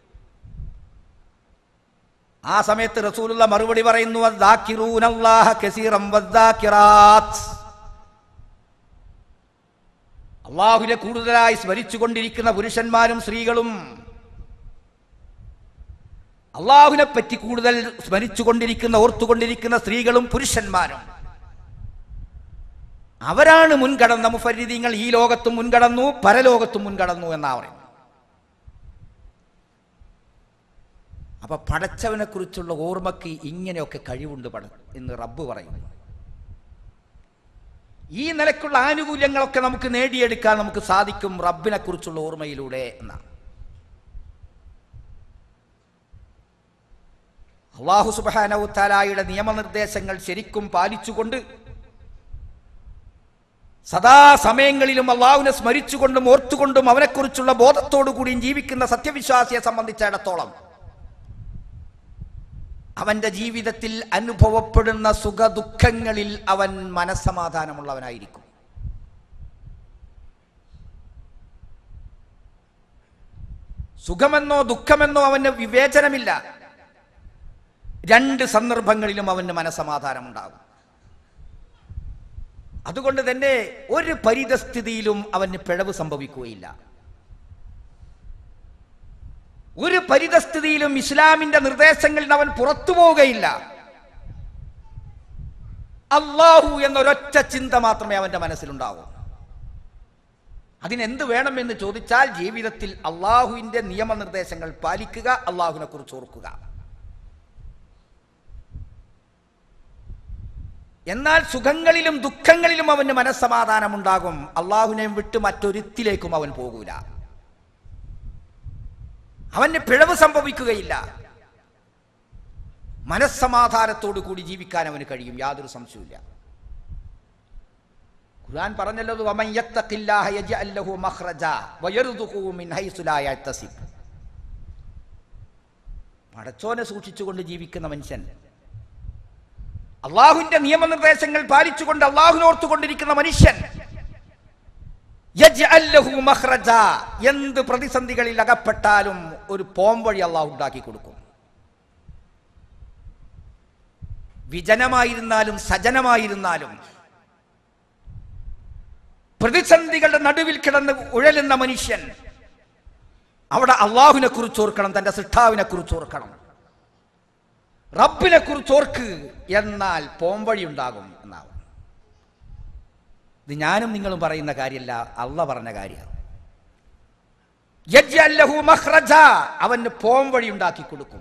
ആ സമയത്ത് റസൂലുള്ള മറുപടി പറയുന്നു വദ്ദാക്കിറൂനല്ലാഹ കസീറം വദ്ദാക്കിറാത്ത് അള്ളാഹുവിനെ കൂടുതലായി സ്മരിച്ചുകൊണ്ടിരിക്കുന്ന പുരുഷന്മാരും സ്ത്രീകളും അള്ളാഹുവിനെ പറ്റി കൂടുതൽ സ്മരിച്ചുകൊണ്ടിരിക്കുന്ന ഓർത്തുകൊണ്ടിരിക്കുന്ന സ്ത്രീകളും പുരുഷന്മാരും അവരാണ് മുൻകടന്ന മുഫരിദീങ്ങൾ ഈ ലോകത്തും മുൻകടന്നു പരലോകത്തും മുൻകടന്നു എന്നാ പറയുന്നത് അപ്പൊ പടച്ചവനെ കുറിച്ചുള്ള ഓർമ്മയ്ക്ക് ഇങ്ങനെയൊക്കെ കഴിവുണ്ട് പട എന്ന് റബ്ബ് പറയുന്നു ഈ നിലക്കുള്ള ആനുകൂല്യങ്ങളൊക്കെ നമുക്ക് നേടിയെടുക്കാൻ നമുക്ക് സാധിക്കും റബ്ബിനെ കുറിച്ചുള്ള ഓർമ്മയിലൂടെ എന്നാണ് അള്ളാഹു സുബാനവുത്താലായുടെ നിയമനിർദ്ദേശങ്ങൾ ശരിക്കും പാലിച്ചുകൊണ്ട് സദാസമയങ്ങളിലും അള്ളാഹുവിനെ സ്മരിച്ചുകൊണ്ടും ഓർത്തുകൊണ്ടും അവനെക്കുറിച്ചുള്ള ബോധത്തോടു കൂടിയും ജീവിക്കുന്ന സത്യവിശ്വാസിയെ സംബന്ധിച്ചിടത്തോളം അവന്റെ ജീവിതത്തിൽ അനുഭവപ്പെടുന്ന സുഖദുഃഖങ്ങളിൽ അവൻ മനസ്സമാധാനമുള്ളവനായിരിക്കും സുഖമെന്നോ ദുഃഖമെന്നോ അവന് വിവേചനമില്ല രണ്ട് സന്ദർഭങ്ങളിലും അവന് മനസ്സമാധാനമുണ്ടാകും അതുകൊണ്ട് തന്നെ ഒരു പരിതസ്ഥിതിയിലും അവന് പിഴവ് സംഭവിക്കുകയില്ല ഒരു പരിതസ്ഥിതിയിലും ഇസ്ലാമിന്റെ നിർദ്ദേശങ്ങളിൽ അവൻ പുറത്തു പോവുകയില്ല അള്ളാഹു എന്നൊരൊറ്റ ചിന്ത മാത്രമേ അവന്റെ മനസ്സിലുണ്ടാവൂ അതിനെന്ത് വേണമെന്ന് ചോദിച്ചാൽ ജീവിതത്തിൽ അള്ളാഹുവിന്റെ നിയമനിർദ്ദേശങ്ങൾ പാലിക്കുക അള്ളാഹുവിനെ കുറിച്ച് ഓർക്കുക എന്നാൽ സുഖങ്ങളിലും ദുഃഖങ്ങളിലും അവന് മനസ്സമാധാനമുണ്ടാകും അള്ളാഹുവിനെ വിട്ട് മറ്റൊരുത്തിലേക്കും അവൻ പോകൂല അവന് പിഴവ് സംഭവിക്കുകയില്ല മനസ്സമാധാനത്തോടു കൂടി ജീവിക്കാൻ അവന് കഴിയും യാതൊരു സംശയവുമില്ല ഖുർആൻ പറഞ്ഞല്ലോ വമൻ യത്തഖില്ലാഹ യജ്അൽ ലഹു മഖ്റജ വയർദുഖു മിൻ ഹൈസു ലാ യഹ്തസിബ് പടച്ചോനെ സൂക്ഷിച്ചുകൊണ്ട് ജീവിക്കുന്ന മനുഷ്യൻ അള്ളാഹുവിന്റെ നിയമനിർദ്ദേശങ്ങൾ പാലിച്ചുകൊണ്ട് അള്ളാഹുനോർത്തുകൊണ്ടിരിക്കുന്ന മനുഷ്യൻ യജ്അൽ ലഹു മഖ്റജ എന്ത് പ്രതിസന്ധികളിൽ അകപ്പെട്ടാലും ഒരു പോംവഴി അള്ളാഹു ഉണ്ടാക്കി കൊടുക്കും വിജനമായിരുന്നാലും സജനമായിരുന്നാലും പ്രതിസന്ധികളുടെ നടുവിൽ കിടന്ന് ഉഴലുന്ന മനുഷ്യൻ അവിടെ അള്ളാഹുവിനെ കുറിച്ച് ഓർക്കണം തന്റെ സിട്ടാവിനെ കുറിച്ച് ഓർക്കണം റബ്ബിനെ കുറിച്ച് ഓർക്ക് എന്നാൽ പോംവഴി ഉണ്ടാകും എന്നാവും ഇത് ഞാനും നിങ്ങളും പറയുന്ന കാര്യമല്ല അള്ള പറഞ്ഞ കാര്യമാണ് യജ്അൽ ലഹു മഖ്റജ അവന് പോംവഴി ഉണ്ടാക്കി കൊടുക്കും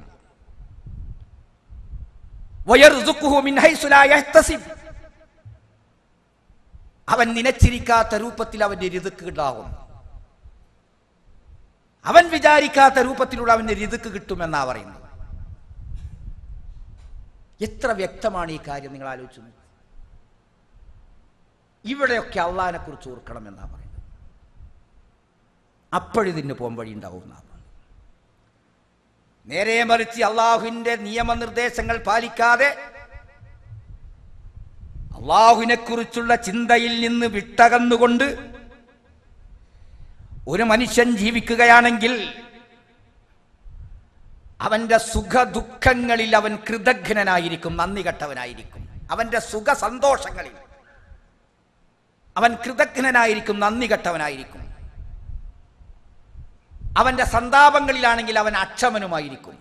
വയർസുഖുഹു മിൻ ഹൈസു ലാ യഹ്തസിബ് അവൻ നനച്ചിരിക്കാത്ത രൂപത്തിൽ അവന്റെ രിതുക്ക് ഉണ്ടാകും അവൻ വിചാരിക്കാത്ത രൂപത്തിലുള്ള അവന്റെ രിതുക്ക് കിട്ടുമെന്നാ പറയുന്നത് എത്ര വ്യക്തമാണ് ഈ കാര്യം നിങ്ങൾ ആലോചിച്ചു നോക്കൂ. ഇവിടെയൊക്കെ അള്ളാഹിനെ കുറിച്ച് ഓർക്കണം എന്നാ പറയുന്നത് അപ്പോഴിതിന് പോംവഴി ഉണ്ടാവും എന്നാ പറയുന്നത്. നേരെ മറിച്ച് അള്ളാഹുവിന്റെ നിയമനിർദ്ദേശങ്ങൾ പാലിക്കാതെ അള്ളാഹുവിനെ കുറിച്ചുള്ള ചിന്തയിൽ നിന്ന് വിട്ടകന്നുകൊണ്ട് ഒരു മനുഷ്യൻ ജീവിക്കുകയാണെങ്കിൽ അവന്റെ സുഖ ദുഃഖങ്ങളിൽ അവൻ കൃതജ്ഞനായിരിക്കും നന്ദി കെട്ടവനായിരിക്കും അവന്റെ സുഖ സന്തോഷങ്ങളിൽ അവൻ കൃതജ്ഞനായിരിക്കും നന്ദി കെട്ടവനായിരിക്കും അവന്റെ സന്താപങ്ങളിലാണെങ്കിൽ അവൻ അക്ഷമനുമായിരിക്കും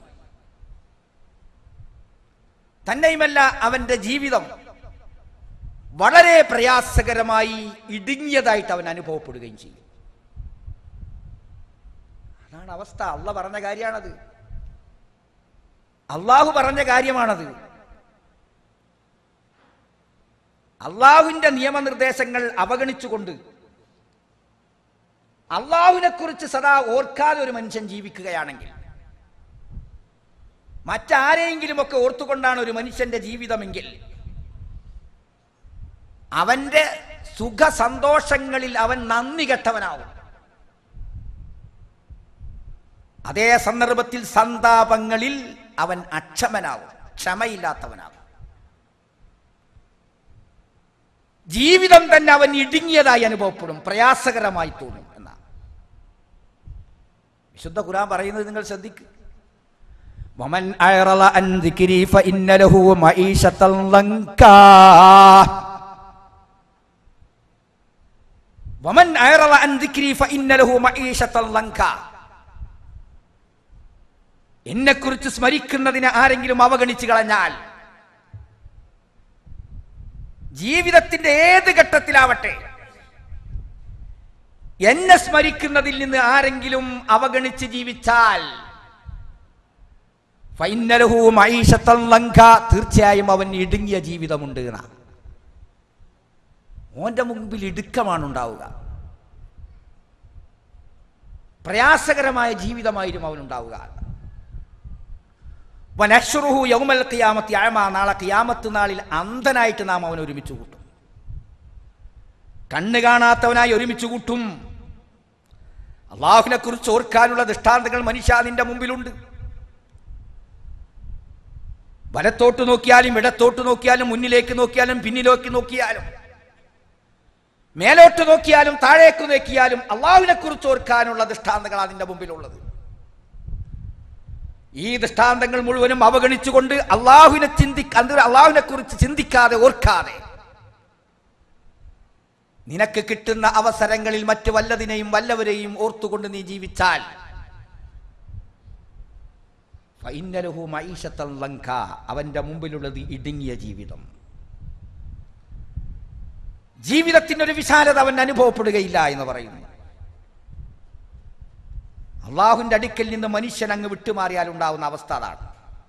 തന്നെയുമല്ല അവന്റെ ജീവിതം വളരെ പ്രയാസകരമായി ഇടുങ്ങിയതായിട്ട് അവൻ അനുഭവപ്പെടുകയും ചെയ്യും അതാണ് അവസ്ഥ അള്ള പറഞ്ഞ കാര്യമാണത് അള്ളാഹു പറഞ്ഞ കാര്യമാണത് അള്ളാഹുവിന്റെ നിയമനിർദ്ദേശങ്ങൾ അവഗണിച്ചുകൊണ്ട് അള്ളാഹുവിനെ കുറിച്ച് സദാ ഓർക്കാതെ ഒരു മനുഷ്യൻ ജീവിക്കുകയാണെങ്കിൽ മറ്റാരെയെങ്കിലുമൊക്കെ ഓർത്തുകൊണ്ടാണ് ഒരു മനുഷ്യന്റെ ജീവിതമെങ്കിൽ അവന്റെ സുഖ സന്തോഷങ്ങളിൽ അവൻ നന്ദി കെട്ടവനാവും അതേ സന്ദർഭത്തിൽ സന്താപങ്ങളിൽ അവൻ അക്ഷമനാവും ക്ഷമയില്ലാത്തവനാവും ജീവിതം തന്നെ അവൻ ഇടുങ്ങിയതായി അനുഭവപ്പെടും പ്രയാസകരമായി തോന്നും എന്നാ വിശുദ്ധ ഖുർആൻ പറയുന്നത് നിങ്ങൾ ശ്രദ്ധിക്കുക വമൻ അയറള അൻ ദിക്രി ഫഇന്ന ലഹു മഈശത്തൻ ലങ്കാ വമൻ അയറള അൻ ദിക്രി ഫഇന്ന ലഹു മഈശത്തൻ ലങ്കാ എന്നെക്കുറിച്ച് സ്മരിക്കുന്നതിനെ ആരെങ്കിലും അവഗണിച്ചു കളഞ്ഞാൽ ജീവിതത്തിന്റെ ഏത് ഘട്ടത്തിലാവട്ടെ എന്നെ സ്മരിക്കുന്നതിൽ നിന്ന് ആരെങ്കിലും അവഗണിച്ച് ജീവിച്ചാൽ ഫൈനലഹു മൈഷത്തൻ ലങ്ക തീർച്ചയായും അവൻ ഇടുങ്ങിയ ജീവിതമുണ്ട് എന്നാ ഓന്റെ മുമ്പിൽ ഇടുക്കമാണ് ഉണ്ടാവുക പ്രയാസകരമായ ജീവിതമായിരുന്നു അവനുണ്ടാവുക വനശ്രുഹു യൗമൽ ഖിയാമത്തി അഴമ നാളെ ഖിയാമത്ത് നാളിൽ അന്ധനായിട്ട് നാം അവൻ ഒരുമിച്ച് കൂട്ടും കണ്ണ് കാണാത്തവനായി ഒരുമിച്ച് കൂട്ടും അള്ളാഹുവിനെ കുറിച്ച് ഓർക്കാനുള്ള ദൃഷ്ടാന്തങ്ങൾ മനുഷ്യ നിന്റെ മുമ്പിലുണ്ട് വലത്തോട്ട് നോക്കിയാലും ഇടത്തോട്ട് നോക്കിയാലും മുന്നിലേക്ക് നോക്കിയാലും പിന്നിലേക്ക് നോക്കിയാലും മേലോട്ട് നോക്കിയാലും താഴേക്ക് നോക്കിയാലും അള്ളാഹുവിനെ കുറിച്ച് ഓർക്കാനുള്ള ദൃഷ്ടാന്തങ്ങൾ അതിന്റെ മുമ്പിലുള്ളത് ഈ ദൃഷ്ടാന്തങ്ങൾ മുഴുവനും അവഗണിച്ചുകൊണ്ട് അള്ളാഹുവിനെ ചിന്തി അള്ളാഹുവിനെ കുറിച്ച് ചിന്തിക്കാതെ ഓർക്കാതെ നിനക്ക് കിട്ടുന്ന അവസരങ്ങളിൽ മറ്റു വല്ലതിനെയും വല്ലവരെയും ഓർത്തുകൊണ്ട് നീ ജീവിച്ചാൽ ഫൈനലഹു മൈഷത്തൻ ലങ്ക അവന്റെ മുമ്പിലുള്ളത് ഇടുങ്ങിയ ജീവിതം ജീവിതത്തിന്റെ ഒരു വിശാലത അവൻ അനുഭവപ്പെടുകയില്ല എന്ന് പറയുന്നു അള്ളാഹുവിന്റെ അടുക്കൽ നിന്ന് മനുഷ്യൻ അങ്ങ് വിട്ടുമാറിയാൽ ഉണ്ടാവുന്ന അവസ്ഥ അതാണ്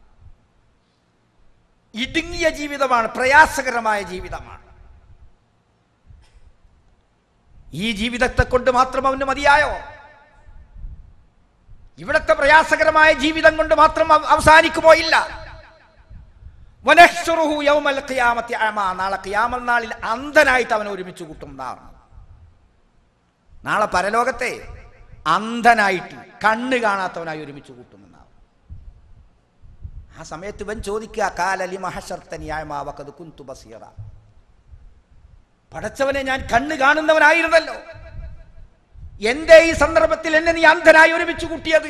ഇടുങ്ങിയ ജീവിതമാണ് പ്രയാസകരമായ ജീവിതമാണ് ഈ ജീവിതത്തെ കൊണ്ട് മാത്രം അവന് മതിയായോ ഇവിടത്തെ പ്രയാസകരമായ ജീവിതം കൊണ്ട് മാത്രം അവ- അവസാനിക്കുമോ ഇല്ല വനഹ്ശുറുഹു യൗമൽ ഖിയാമത്തി അഅമാ. നാളെ ഖിയാമൽ നാളിൽ അന്ധനായിട്ട് അവനെ ഒരുമിച്ച് കൂട്ടും എന്നാണ് നാളെ പരലോകത്തെ അന്ധനായിട്ട് കണ്ണ് കാണാത്തവനായി ഒരുമിച്ച് കൂട്ടുമെന്നാണ് ആ സമയത്ത് ഇവൻ ചോദിക്കുക കാലലി മഹശർത്തനിയായമാവക്കത് കുന്തു ബസീറ പടച്ചവനെ ഞാൻ കണ്ണ് കാണുന്നവനായിരുന്നല്ലോ എന്റെ ഈ സന്ദർഭത്തിൽ എന്നെ നീ അന്ധനായി ഒരുമിച്ച് കൂട്ടിയത്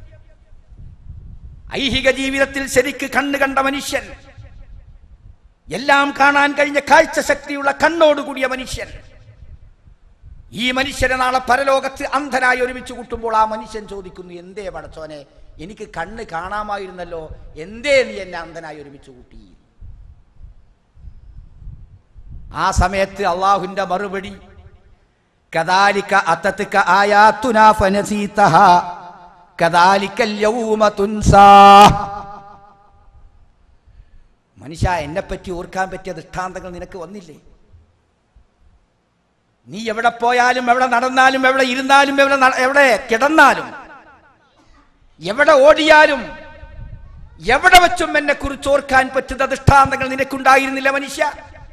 ഐഹിക ജീവിതത്തിൽ ശരിക്ക് കണ്ണ് കണ്ട മനുഷ്യൻ എല്ലാം കാണാൻ കഴിഞ്ഞ കാഴ്ച ശക്തിയുള്ള കണ്ണോടുകൂടിയ മനുഷ്യൻ ഈ മനുഷ്യനെ നാളെ പരലോകത്ത് അന്ധനായി ഒരുമിച്ച് കൂട്ടുമ്പോൾ ആ മനുഷ്യൻ ചോദിക്കുന്നു എന്തേ പടച്ചോനെ എനിക്ക് കണ്ണ് കാണാമായിരുന്നല്ലോ എന്തേ നീ എന്നെ അന്ധനായി ഒരുമിച്ച് കൂട്ടി ആ സമയത്ത് അള്ളാഹുവിന്റെ മറുപടി കദാലിക അത്തത്തിക ആയാത്തുനാ ഫനസീതഹ കദാലിക്കൽ യൗമ തുൻസാ മനുഷ്യ എന്നെപ്പറ്റി ഓർക്കാൻ പറ്റിയ ദൃഷ്ടാന്തങ്ങൾ നിനക്ക് വന്നില്ലേ നീ എവിടെ പോയാലും എവിടെ നടന്നാലും എവിടെ ഇരുന്നാലും എവിടെ നട- എവിടെ കിടന്നാലും എവിടെ ഓടിയാലും എവിടെ വെച്ചും എന്നെ കുറിച്ച് ഓർക്കാൻ പറ്റുന്ന ദൃഷ്ടാന്തങ്ങൾ നിനക്കുണ്ടായിരുന്നില്ല മനുഷ്യ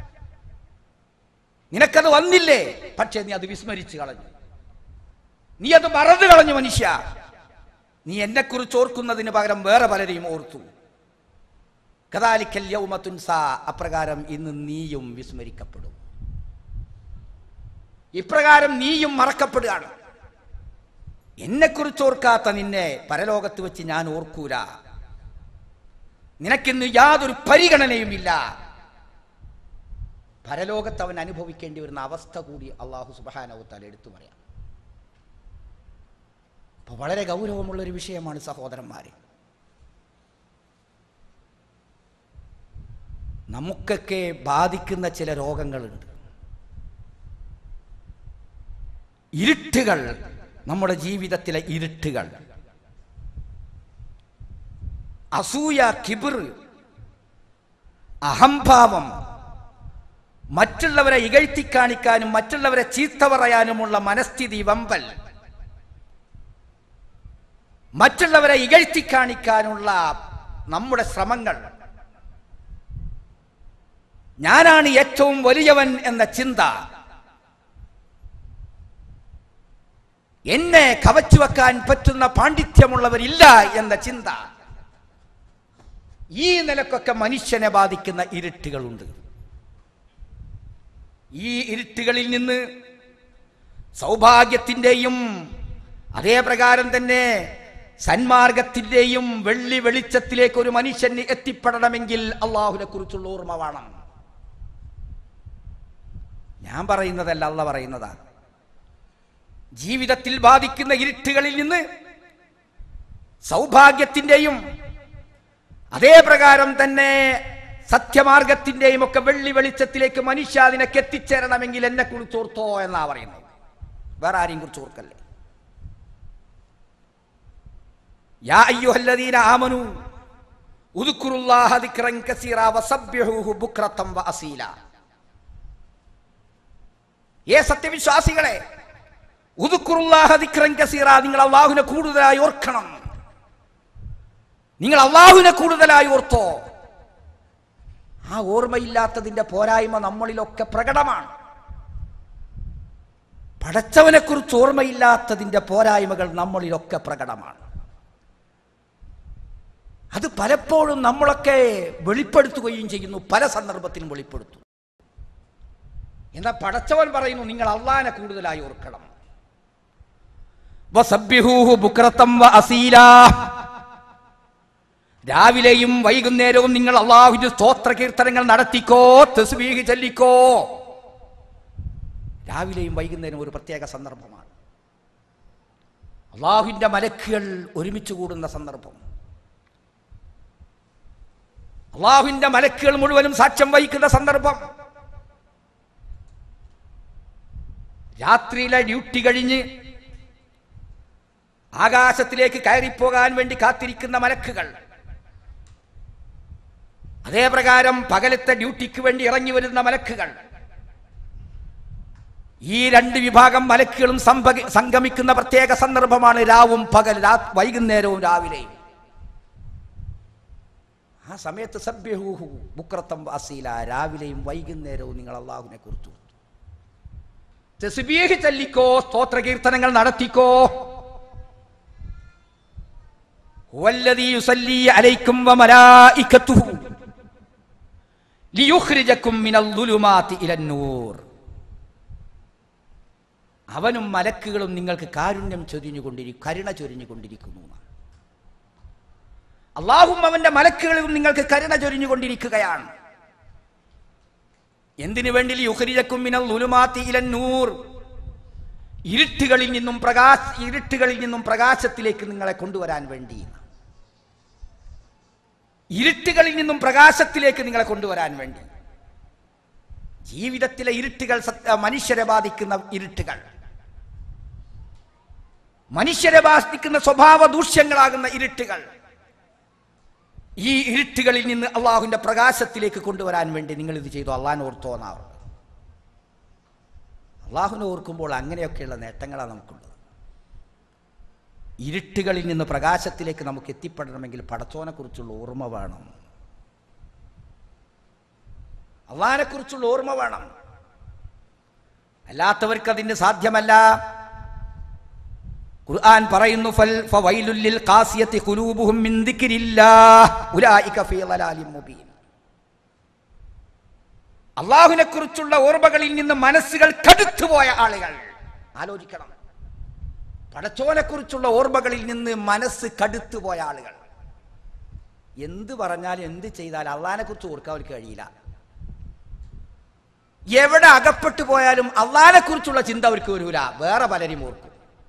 നിനക്കത് വന്നില്ലേ പക്ഷേ നീ അത് വിസ്മരിച്ചു കളഞ്ഞു നീ അത് മറന്നു കളഞ്ഞു മനുഷ്യ നീ എന്നെക്കുറിച്ച് ഓർക്കുന്നതിന് പകരം വേറെ പലരെയും ഓർത്തു കദാലിക്കൽ യൗമ തുൻസാ അപ്രകാരം ഇന്ന് നീയും വിസ്മരിക്കപ്പെടും ഇപ്രകാരം നീയും മറക്കപ്പെടുകയാണ് എന്നെക്കുറിച്ച് ഓർക്കാത്ത നിന്നെ പരലോകത്ത് വെച്ച് ഞാൻ ഓർക്കൂല നിനക്കിന്ന് യാതൊരു പരിഗണനയും ഇല്ല പരലോകത്ത് അവൻ അനുഭവിക്കേണ്ടി വരുന്ന അവസ്ഥ കൂടി അള്ളാഹു സുബാനവത്താൽ എടുത്തു പറയാം അപ്പൊ വളരെ ഗൗരവമുള്ള ഒരു വിഷയമാണ് സഹോദരന്മാരെ നമുക്കൊക്കെ ബാധിക്കുന്ന ചില രോഗങ്ങളുണ്ട് ഇരുട്ടുകൾ നമ്മുടെ ജീവിതത്തിലെ ഇരുട്ടുകൾ അസൂയ കിബിർ അഹംഭാവം മറ്റുള്ളവരെ ഇകഴ്ത്തി കാണിക്കാനും മറ്റുള്ളവരെ ചീത്ത പറയാനുമുള്ള മനസ്ഥിതി വമ്പൽ മറ്റുള്ളവരെ ഇകഴ്ത്തി കാണിക്കാനുള്ള നമ്മുടെ ശ്രമങ്ങൾ ഞാനാണ് ഏറ്റവും വലിയവൻ എന്ന ചിന്ത എന്നെ കവച്ചു വെക്കാൻ പറ്റുന്ന പാണ്ഡിത്യമുള്ളവരില്ല എന്ന ചിന്ത ഈ നിലക്കൊക്കെ മനുഷ്യനെ ബാധിക്കുന്ന ഇരുട്ടുകളുണ്ട് ഈ ഇരുട്ടുകളിൽ നിന്ന് സൗഭാഗ്യത്തിൻ്റെയും അതേ പ്രകാരം തന്നെ സന്മാർഗത്തിൻ്റെയും വെള്ളി വെളിച്ചത്തിലേക്ക് ഒരു മനുഷ്യന് എത്തിപ്പെടണമെങ്കിൽ അള്ളാഹുനെ കുറിച്ചുള്ള ഓർമ്മ വേണം ഞാൻ പറയുന്നതല്ല അല്ല പറയുന്നതാണ് ജീവിതത്തിൽ ബാധിക്കുന്ന ഇരുട്ടുകളിൽ നിന്ന് സൗഭാഗ്യത്തിൻ്റെയും അതേ പ്രകാരം തന്നെ സത്യമാർഗത്തിന്റെയും ഒക്കെ വെള്ളി വെളിച്ചത്തിലേക്ക് മനുഷ്യ അതിനൊക്കെ എത്തിച്ചേരണമെങ്കിൽ എന്നെ കുറിച്ച് ഓർത്തോ എന്നാ പറയുന്നത് വേറെ ആരെയും കുറിച്ച് ഓർക്കല്ലേ യാ അയ്യുഹല്ലദീന ആമനു ഉദ്കുറുല്ലാഹ ദിക്റൻ കസീറ വസബ്ബിഹൂഹു ബുക്രതം വഅസീല ഏ സത്യവിശ്വാസികളെ ഉദ്കുറുല്ലാഹ ദിക്റൻ കസീറ നിങ്ങൾ അള്ളാഹുവിനെ കൂടുതലായി ഓർക്കണം നിങ്ങൾ അള്ളാഹുവിനെ കൂടുതലായി ഓർത്തോ ആ ഓർമ്മയില്ലാത്തതിന്റെ പോരായ്മ നമ്മളിലൊക്കെ പ്രകടമാണ് പടച്ചവനെ കുറിച്ച് ഓർമ്മയില്ലാത്തതിന്റെ പോരായ്മകൾ നമ്മളിലൊക്കെ പ്രകടമാണ് അത് പലപ്പോഴും നമ്മളൊക്കെ വെളിപ്പെടുത്തുകയും ചെയ്യുന്നു പല സന്ദർഭത്തിലും വെളിപ്പെടുത്തും എന്നാൽ പടച്ചവൻ പറയുന്നു നിങ്ങൾ അള്ളാഹിനെ കൂടുതലായി ഓർക്കണം വസബ്ബിഹൂഹു ബുക്രതം വഅസീലാ രാവിലെയും വൈകുന്നേരവും നിങ്ങൾ അള്ളാഹുവിന്റെ സ്തോത്ര കീർത്തനങ്ങൾ നടത്തിക്കോ തസ്ബീഹ് ചൊല്ലിക്കോ രാവിലെയും വൈകുന്നേരവും ഒരു പ്രത്യേക സന്ദർഭമാണ് അള്ളാഹുവിന്റെ മലക്കുകൾ ഒരുമിച്ച് കൂടുന്ന സന്ദർഭം അള്ളാഹുവിന്റെ മലക്കുകൾ മുഴുവനും സാക്ഷ്യം വഹിക്കുന്ന സന്ദർഭം രാത്രിയിലെ ഡ്യൂട്ടി കഴിഞ്ഞ് ആകാശത്തിലേക്ക് കയറിപ്പോകാൻ വേണ്ടി കാത്തിരിക്കുന്ന മലക്കുകൾ അതേ പ്രകാരം പകലത്തെ ഡ്യൂട്ടിക്ക് വേണ്ടി ഇറങ്ങി വരുന്ന മലക്കുകൾ ഈ രണ്ട് വിഭാഗം മലക്കുകളും സംഭ- സംഗമിക്കുന്ന പ്രത്യേക സന്ദർഭമാണ് രാവും പകൽ രാ- വൈകുന്നേരവും രാവിലെയും ആ സമയത്ത് സഭ്യഹൂഹു ബുക്രത്തം വാസീല രാവിലെയും വൈകുന്നേരവും നിങ്ങൾ അള്ളാഹുവിനെ കുറിച്ചു തെസ്ബീഹ് ചൊല്ലിക്കോ സ്തോത്ര കീർത്തനങ്ങൾ നടത്തിക്കോ ഹുവല്ലദീ യുസല്ലി അലൈക്കും വമലായികത്തുഹു ലിയുഖ്രിജക്കും മിനൽ ദുലുമാതി ഇലൻ നൂർ അവനും മലക്കുകളും നിങ്ങൾക്ക് കാരുണ്യം ചൊരിഞ്ഞുകൊണ്ടിരിക്കും കരുണ ചൊരിഞ്ഞുകൊണ്ടിരിക്കുന്നു എന്നാണ്. അള്ളാഹും അവന്റെ മലക്കുകളും നിങ്ങൾക്ക് കരുണ ചൊരിഞ്ഞുകൊണ്ടിരിക്കുകയാണ് എന്തിനു വേണ്ടി യുഹരിജക്കും മിനൽ ദുലുമാതി ഇലൻ നൂർ ഇരുട്ടുകളിൽ നിന്നും പ്രകാശ ഇരുട്ടുകളിൽ നിന്നും പ്രകാശത്തിലേക്ക് നിങ്ങളെ കൊണ്ടുവരാൻ വേണ്ടി ഇരുട്ടുകളിൽ നിന്നും പ്രകാശത്തിലേക്ക് നിങ്ങളെ കൊണ്ടുവരാൻ വേണ്ടി ജീവിതത്തിലെ ഇരുട്ടുകൾ സത്യ- മനുഷ്യരെ ബാധിക്കുന്ന ഇരുട്ടുകൾ മനുഷ്യരെ ബാധിക്കുന്ന സ്വഭാവ ദൂഷ്യങ്ങളാകുന്ന ഇരുട്ടുകൾ ഈ ഇരുട്ടുകളിൽ നിന്ന് അള്ളാഹുവിന്റെ പ്രകാശത്തിലേക്ക് കൊണ്ടുവരാൻ വേണ്ടി നിങ്ങൾ ഇത് ചെയ്തു അള്ളാഹിനെ ഓർത്തോ എന്നാവും അള്ളാഹുവിനെ ഓർക്കുമ്പോൾ അങ്ങനെയൊക്കെയുള്ള നേട്ടങ്ങളാണ് നമുക്കുള്ളത് ഇരുട്ടുകളിൽ നിന്ന് പ്രകാശത്തിലേക്ക് നമുക്ക് എത്തിപ്പെടണമെങ്കിൽ പടച്ചോനെക്കുറിച്ചുള്ള ഓർമ്മ വേണം അള്ളാഹിനെക്കുറിച്ചുള്ള ഓർമ്മ വേണം അല്ലാത്തവർക്ക് അതിന് സാധ്യമല്ല ഖുർആൻ പറയുന്നു ഫൽ ഫവൈലുൽ ലിൽ ഖാസിയത്തി ഖുലൂബുഹും മിൻ ദിക്രില്ലാഹ് ഉലൈക ഫീ ളലാലിൻ മുബീൻ അള്ളാഹുവിനെ കുറിച്ചുള്ള ഓർമ്മകളിൽ നിന്ന് മനസ്സുകൾ കടുത്തുപോയ ആളുകൾ ആലോചിക്കണം പടച്ചോനെ കുറിച്ചുള്ള ഓർമ്മകളിൽ നിന്ന് മനസ്സ് കടുത്തുപോയ ആളുകൾ എന്ത് പറഞ്ഞാലും എന്ത് ചെയ്താലും അള്ളാഹിനെ കുറിച്ച് ഓർക്കാൻ അവർക്ക് കഴിയില്ല എവിടെ അകപ്പെട്ടു പോയാലും അള്ളാഹിനെ കുറിച്ചുള്ള ചിന്ത അവർക്ക് വരൂല വേറെ പലരും ഓർക്കും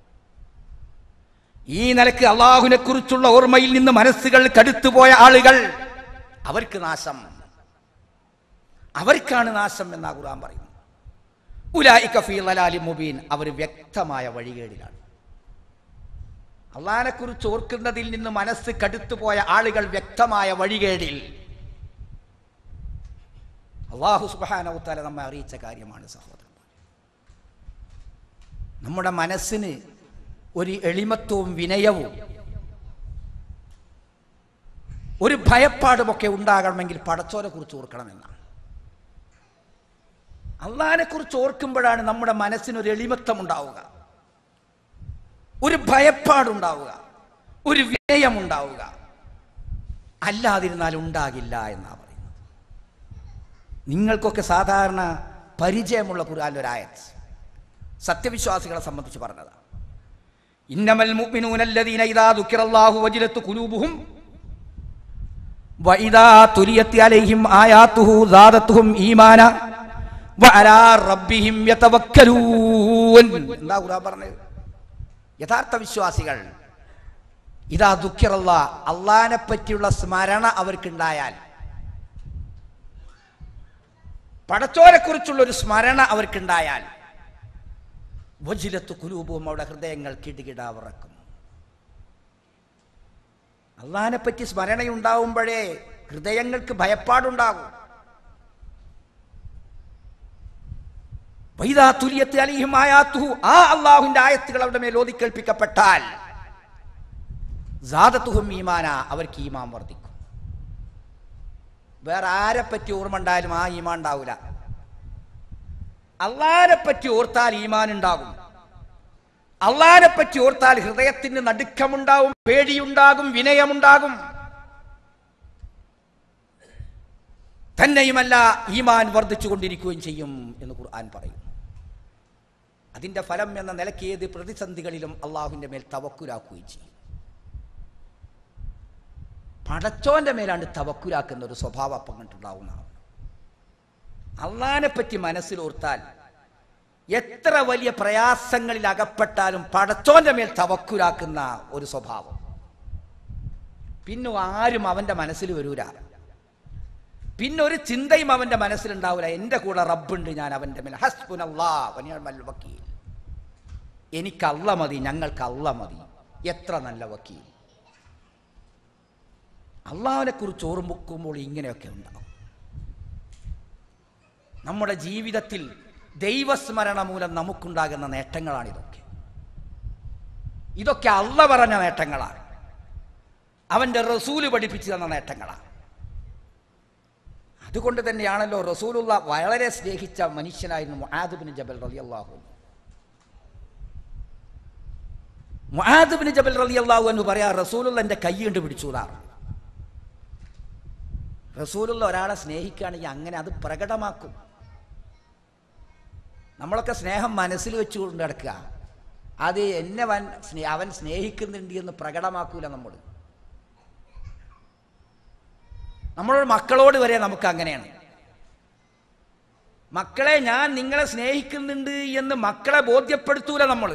ഈ നിലക്ക് അള്ളാഹുവിനെ കുറിച്ചുള്ള ഓർമ്മയിൽ നിന്ന് മനസ്സുകൾ കടുത്തുപോയ ആളുകൾ അവർക്ക് നാശം അവർക്കാണ് നാശം എന്നാ ഖുർആൻ പറയുന്നു ഉലായിക ഫീ ളലാലി മുബീൻ അവർ വ്യക്തമായ വഴികേടിലാണ് അള്ളാഹിനെ കുറിച്ച് ഓർക്കുന്നതിൽ നിന്ന് മനസ്സ് കടുത്തുപോയ ആളുകൾ വ്യക്തമായ വഴികേടിൽ അള്ളാഹു സുബാനവുത്താല നമ്മെ അറിയിച്ച കാര്യമാണ് സഹോദരൻ നമ്മുടെ മനസ്സിന് ഒരു എളിമത്വവും വിനയവും ഒരു ഭയപ്പാടുമൊക്കെ ഉണ്ടാകണമെങ്കിൽ പടച്ചോനെ കുറിച്ച് ഓർക്കണമെന്നാണ് അള്ളാഹിനെ കുറിച്ച് ഓർക്കുമ്പോഴാണ് നമ്മുടെ മനസ്സിന് ഒരു എളിമത്വം ഉണ്ടാവുക ഒരു ഭയപ്പാടുണ്ടാവുക ഒരു വിനയം ഉണ്ടാവുക അല്ലാതിരുന്നാൽ ഉണ്ടാകില്ല എന്നാ പറയുന്നത് നിങ്ങൾക്കൊക്കെ സാധാരണ പരിചയമുള്ള ഖുർആൻ ഒരായത് സത്യവിശ്വാസികളെ സംബന്ധിച്ച് പറഞ്ഞതാണ് ഇന്നമൽ മുഅ്മിനൂനല്ലദീന ഇദാ ദുക്കിറല്ലാഹു വജിലത്ത് ഖുലൂബുഹും വഇദാ തുലിയത് അലൈഹിം ആയാതുഹു സാദത്തുഹും ഈമാന വഅലാ റബ്ബിഹിം യതവക്കലൂൻ എന്താ ഖുർആൻ പറഞ്ഞത് യഥാർത്ഥ വിശ്വാസികൾ ഇതാ ദുഃഖിറല്ല അള്ളാനെ പറ്റിയുള്ള സ്മരണ അവർക്കുണ്ടായാൽ പടച്ചോനെ കുറിച്ചുള്ള ഒരു സ്മരണ അവർക്കുണ്ടായാൽ വജിലത്ത് കുലൂപവും അവിടെ ഹൃദയങ്ങൾ കിടുകിട വിറക്കും അള്ളാഹിനെ പറ്റി സ്മരണയുണ്ടാവുമ്പോഴേ ഹൃദയങ്ങൾക്ക് ഭയപ്പാടുണ്ടാകും വൈദാ തുലിയത്ത് അലിഹിം ആയാത്തുഹു ആ അള്ളാഹുവിന്റെ ആയത്തുകൾ അവരുടെ മേൽ ഓതിക്കേൽപ്പിക്കപ്പെട്ടാൽ സാദത്തുഹും ഈമാന അവർക്ക് ഈമാൻ വർദ്ധിക്കും വേറെ ആരെ പറ്റി ഓർമ്മ ഉണ്ടായാലും ആ ഈമാൻ ഉണ്ടാവില്ല അള്ളാനെ പറ്റി ഓർത്താൽ ഈമാൻ ഉണ്ടാകും അള്ളാനെ പറ്റി ഓർത്താൽ ഹൃദയത്തിന് നടുക്കമുണ്ടാവും പേടിയുണ്ടാകും വിനയമുണ്ടാകും തന്നെയുമല്ല ഈമാൻ വർദ്ധിച്ചു കൊണ്ടിരിക്കുകയും ചെയ്യും എന്ന് ഖുർആൻ പറയുന്നു അതിന്റെ ഫലം എന്ന നിലയ്ക്ക് ഏത് പ്രതിസന്ധികളിലും അള്ളാഹുവിന്റെ മേൽ തവക്കുലാക്കുകയും ചെയ്യും പടച്ചോന്റെ മേലാണ് തവക്കുലാക്കുന്ന ഒരു സ്വഭാവം അപ്പം കണ്ടുണ്ടാവുന്നതാണ് അള്ളാനെ പറ്റി മനസ്സിലോർത്താൽ എത്ര വലിയ പ്രയാസങ്ങളിൽ അകപ്പെട്ടാലും പടച്ചോന്റെ മേൽ തവക്കുലാക്കുന്ന ഒരു സ്വഭാവം പിന്നെ ആരും അവന്റെ മനസ്സിൽ വരൂല പിന്നെ ഒരു ചിന്തയും അവന്റെ മനസ്സിലുണ്ടാവില്ല എൻ്റെ കൂടെ റബ്ബുണ്ട് ഞാൻ അവന്റെ മേൽ ഹസ്ബുനല്ലാഹ് വനിഅമൽ വക്കീൽ എനിക്ക് അല്ല മതി ഞങ്ങൾക്ക് അല്ല മതി എത്ര നല്ല വക്കീൽ അള്ളാഹിനെ കുറിച്ച് ഓർമ്മിക്കുമ്പോൾ ഇങ്ങനെയൊക്കെ ഉണ്ടാവും നമ്മുടെ ജീവിതത്തിൽ ദൈവസ്മരണ മൂലം നമുക്കുണ്ടാകുന്ന നേട്ടങ്ങളാണ് ഇതൊക്കെ ഇതൊക്കെ അല്ല പറഞ്ഞ നേട്ടങ്ങളാണ് അവൻ്റെ റസൂല് പഠിപ്പിച്ചു തന്ന നേട്ടങ്ങളാണ് അതുകൊണ്ട് തന്നെയാണല്ലോ റസൂലുള്ള വളരെ സ്നേഹിച്ച മനുഷ്യനായിരുന്നു മുആദുബിൻ ജബൽ റലി അള്ളാഹു മുആദുബിൻ ജബൽ റലി അള്ളാഹു എന്ന് പറയാ റസൂലുള്ള എൻ്റെ കൈ കൊണ്ട് പിടിച്ചുതാണ് റസൂലുള്ള ഒരാളെ സ്നേഹിക്കുകയാണെങ്കിൽ അങ്ങനെ അത് പ്രകടമാക്കും നമ്മളൊക്കെ സ്നേഹം മനസ്സിൽ വെച്ചുകൊണ്ട് നടക്കുക അത് എന്നെ വൻ സ്നേ അവൻ സ്നേഹിക്കുന്നുണ്ട് എന്ന് പ്രകടമാക്കൂല നമ്മൾ നമ്മളോട് മക്കളോട് വരെ നമുക്ക് അങ്ങനെയാണ് മക്കളെ ഞാൻ നിങ്ങളെ സ്നേഹിക്കുന്നുണ്ട് എന്ന് മക്കളെ ബോധ്യപ്പെടുത്തൂല നമ്മൾ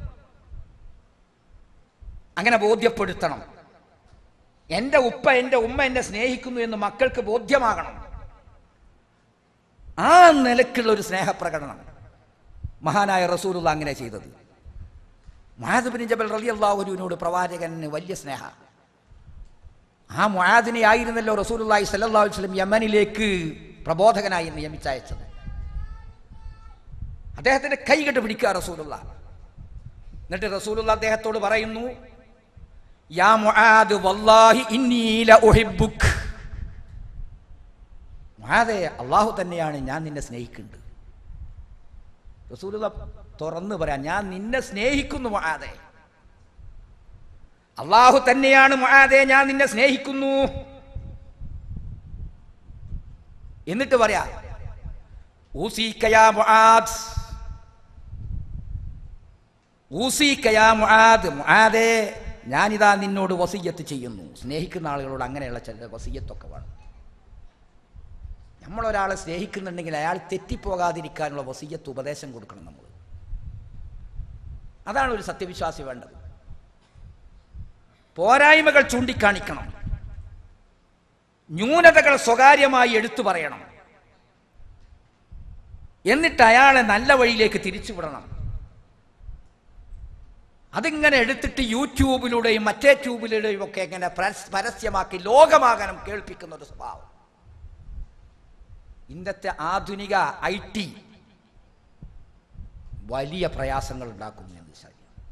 അങ്ങനെ ബോധ്യപ്പെടുത്തണം എൻ്റെ ഉപ്പ എൻ്റെ ഉമ്മ എന്നെ സ്നേഹിക്കുന്നു എന്ന് മക്കൾക്ക് ബോധ്യമാകണം ആ നിലക്കുള്ള ഒരു സ്നേഹപ്രകടനം മഹാനായ റസൂലുള്ള അങ്ങനെ ചെയ്തത് മുഹാദബിൻ ജബൽ റലി അള്ളാഹുരുവിനോട് പ്രവാചകന് വലിയ സ്നേഹ ആ മുഹാദിനെ ആയിരുന്നല്ലോ റസൂലുള്ളാഹി സല്ലല്ലാഹു അലൈഹി വസല്ലം യമനിലേക്ക് പ്രബോധകനായി നിയമിച്ചയച്ചത് അദ്ദേഹത്തിന്റെ കൈ കെട്ട് പിടിക്കുക റസൂലുള്ള എന്നിട്ട് റസൂലുള്ള അദ്ദേഹത്തോട് പറയുന്നു യാ മുആദ് വല്ലാഹി ഇന്നി ലഉഹിബ്ബുക് മുആദേ അള്ളാഹു തന്നെയാണ് ഞാൻ നിന്നെ സ്നേഹിക്കുന്നുണ്ട് റസൂലുള്ള തുറന്ന് പറയാം ഞാൻ നിന്നെ സ്നേഹിക്കുന്നു മുആദേ അള്ളാഹു തന്നെയാണ് മുആദേ ഞാൻ നിന്നെ സ്നേഹിക്കുന്നു എന്നിട്ട് പറയാ ഊസീക യാ മുആദ് ഊസീക യാ മുആദ് മുആദേ ഞാനിതാ നിന്നോട് വസീയത്ത് ചെയ്യുന്നു സ്നേഹിക്കുന്ന ആളുകളോട് അങ്ങനെയുള്ള ചില വസീയത്തൊക്കെ വേണം നമ്മളൊരാളെ സ്നേഹിക്കുന്നുണ്ടെങ്കിൽ അയാൾ തെറ്റിപ്പോകാതിരിക്കാനുള്ള വസീയത്ത് ഉപദേശം കൊടുക്കണം നമ്മൾ അതാണ് ഒരു സത്യവിശ്വാസി വേണ്ടത് പോരായ്മകൾ ചൂണ്ടിക്കാണിക്കണം ന്യൂനതകൾ സ്വകാര്യമായി എടുത്തു പറയണം എന്നിട്ട് അയാളെ നല്ല വഴിയിലേക്ക് തിരിച്ചുവിടണം അതിങ്ങനെ എടുത്തിട്ട് യൂട്യൂബിലൂടെയും മറ്റേ ട്യൂബിലൂടെയും ഒക്കെ ഇങ്ങനെ പരസ്- പരസ്യമാക്കി ലോകമാകനം കേൾപ്പിക്കുന്ന ഒരു സ്വഭാവം ഇന്നത്തെ ആധുനിക ഐ ടി വലിയ പ്രയാസങ്ങൾ ഉണ്ടാക്കുന്നു എന്ന് ശരിയാണ്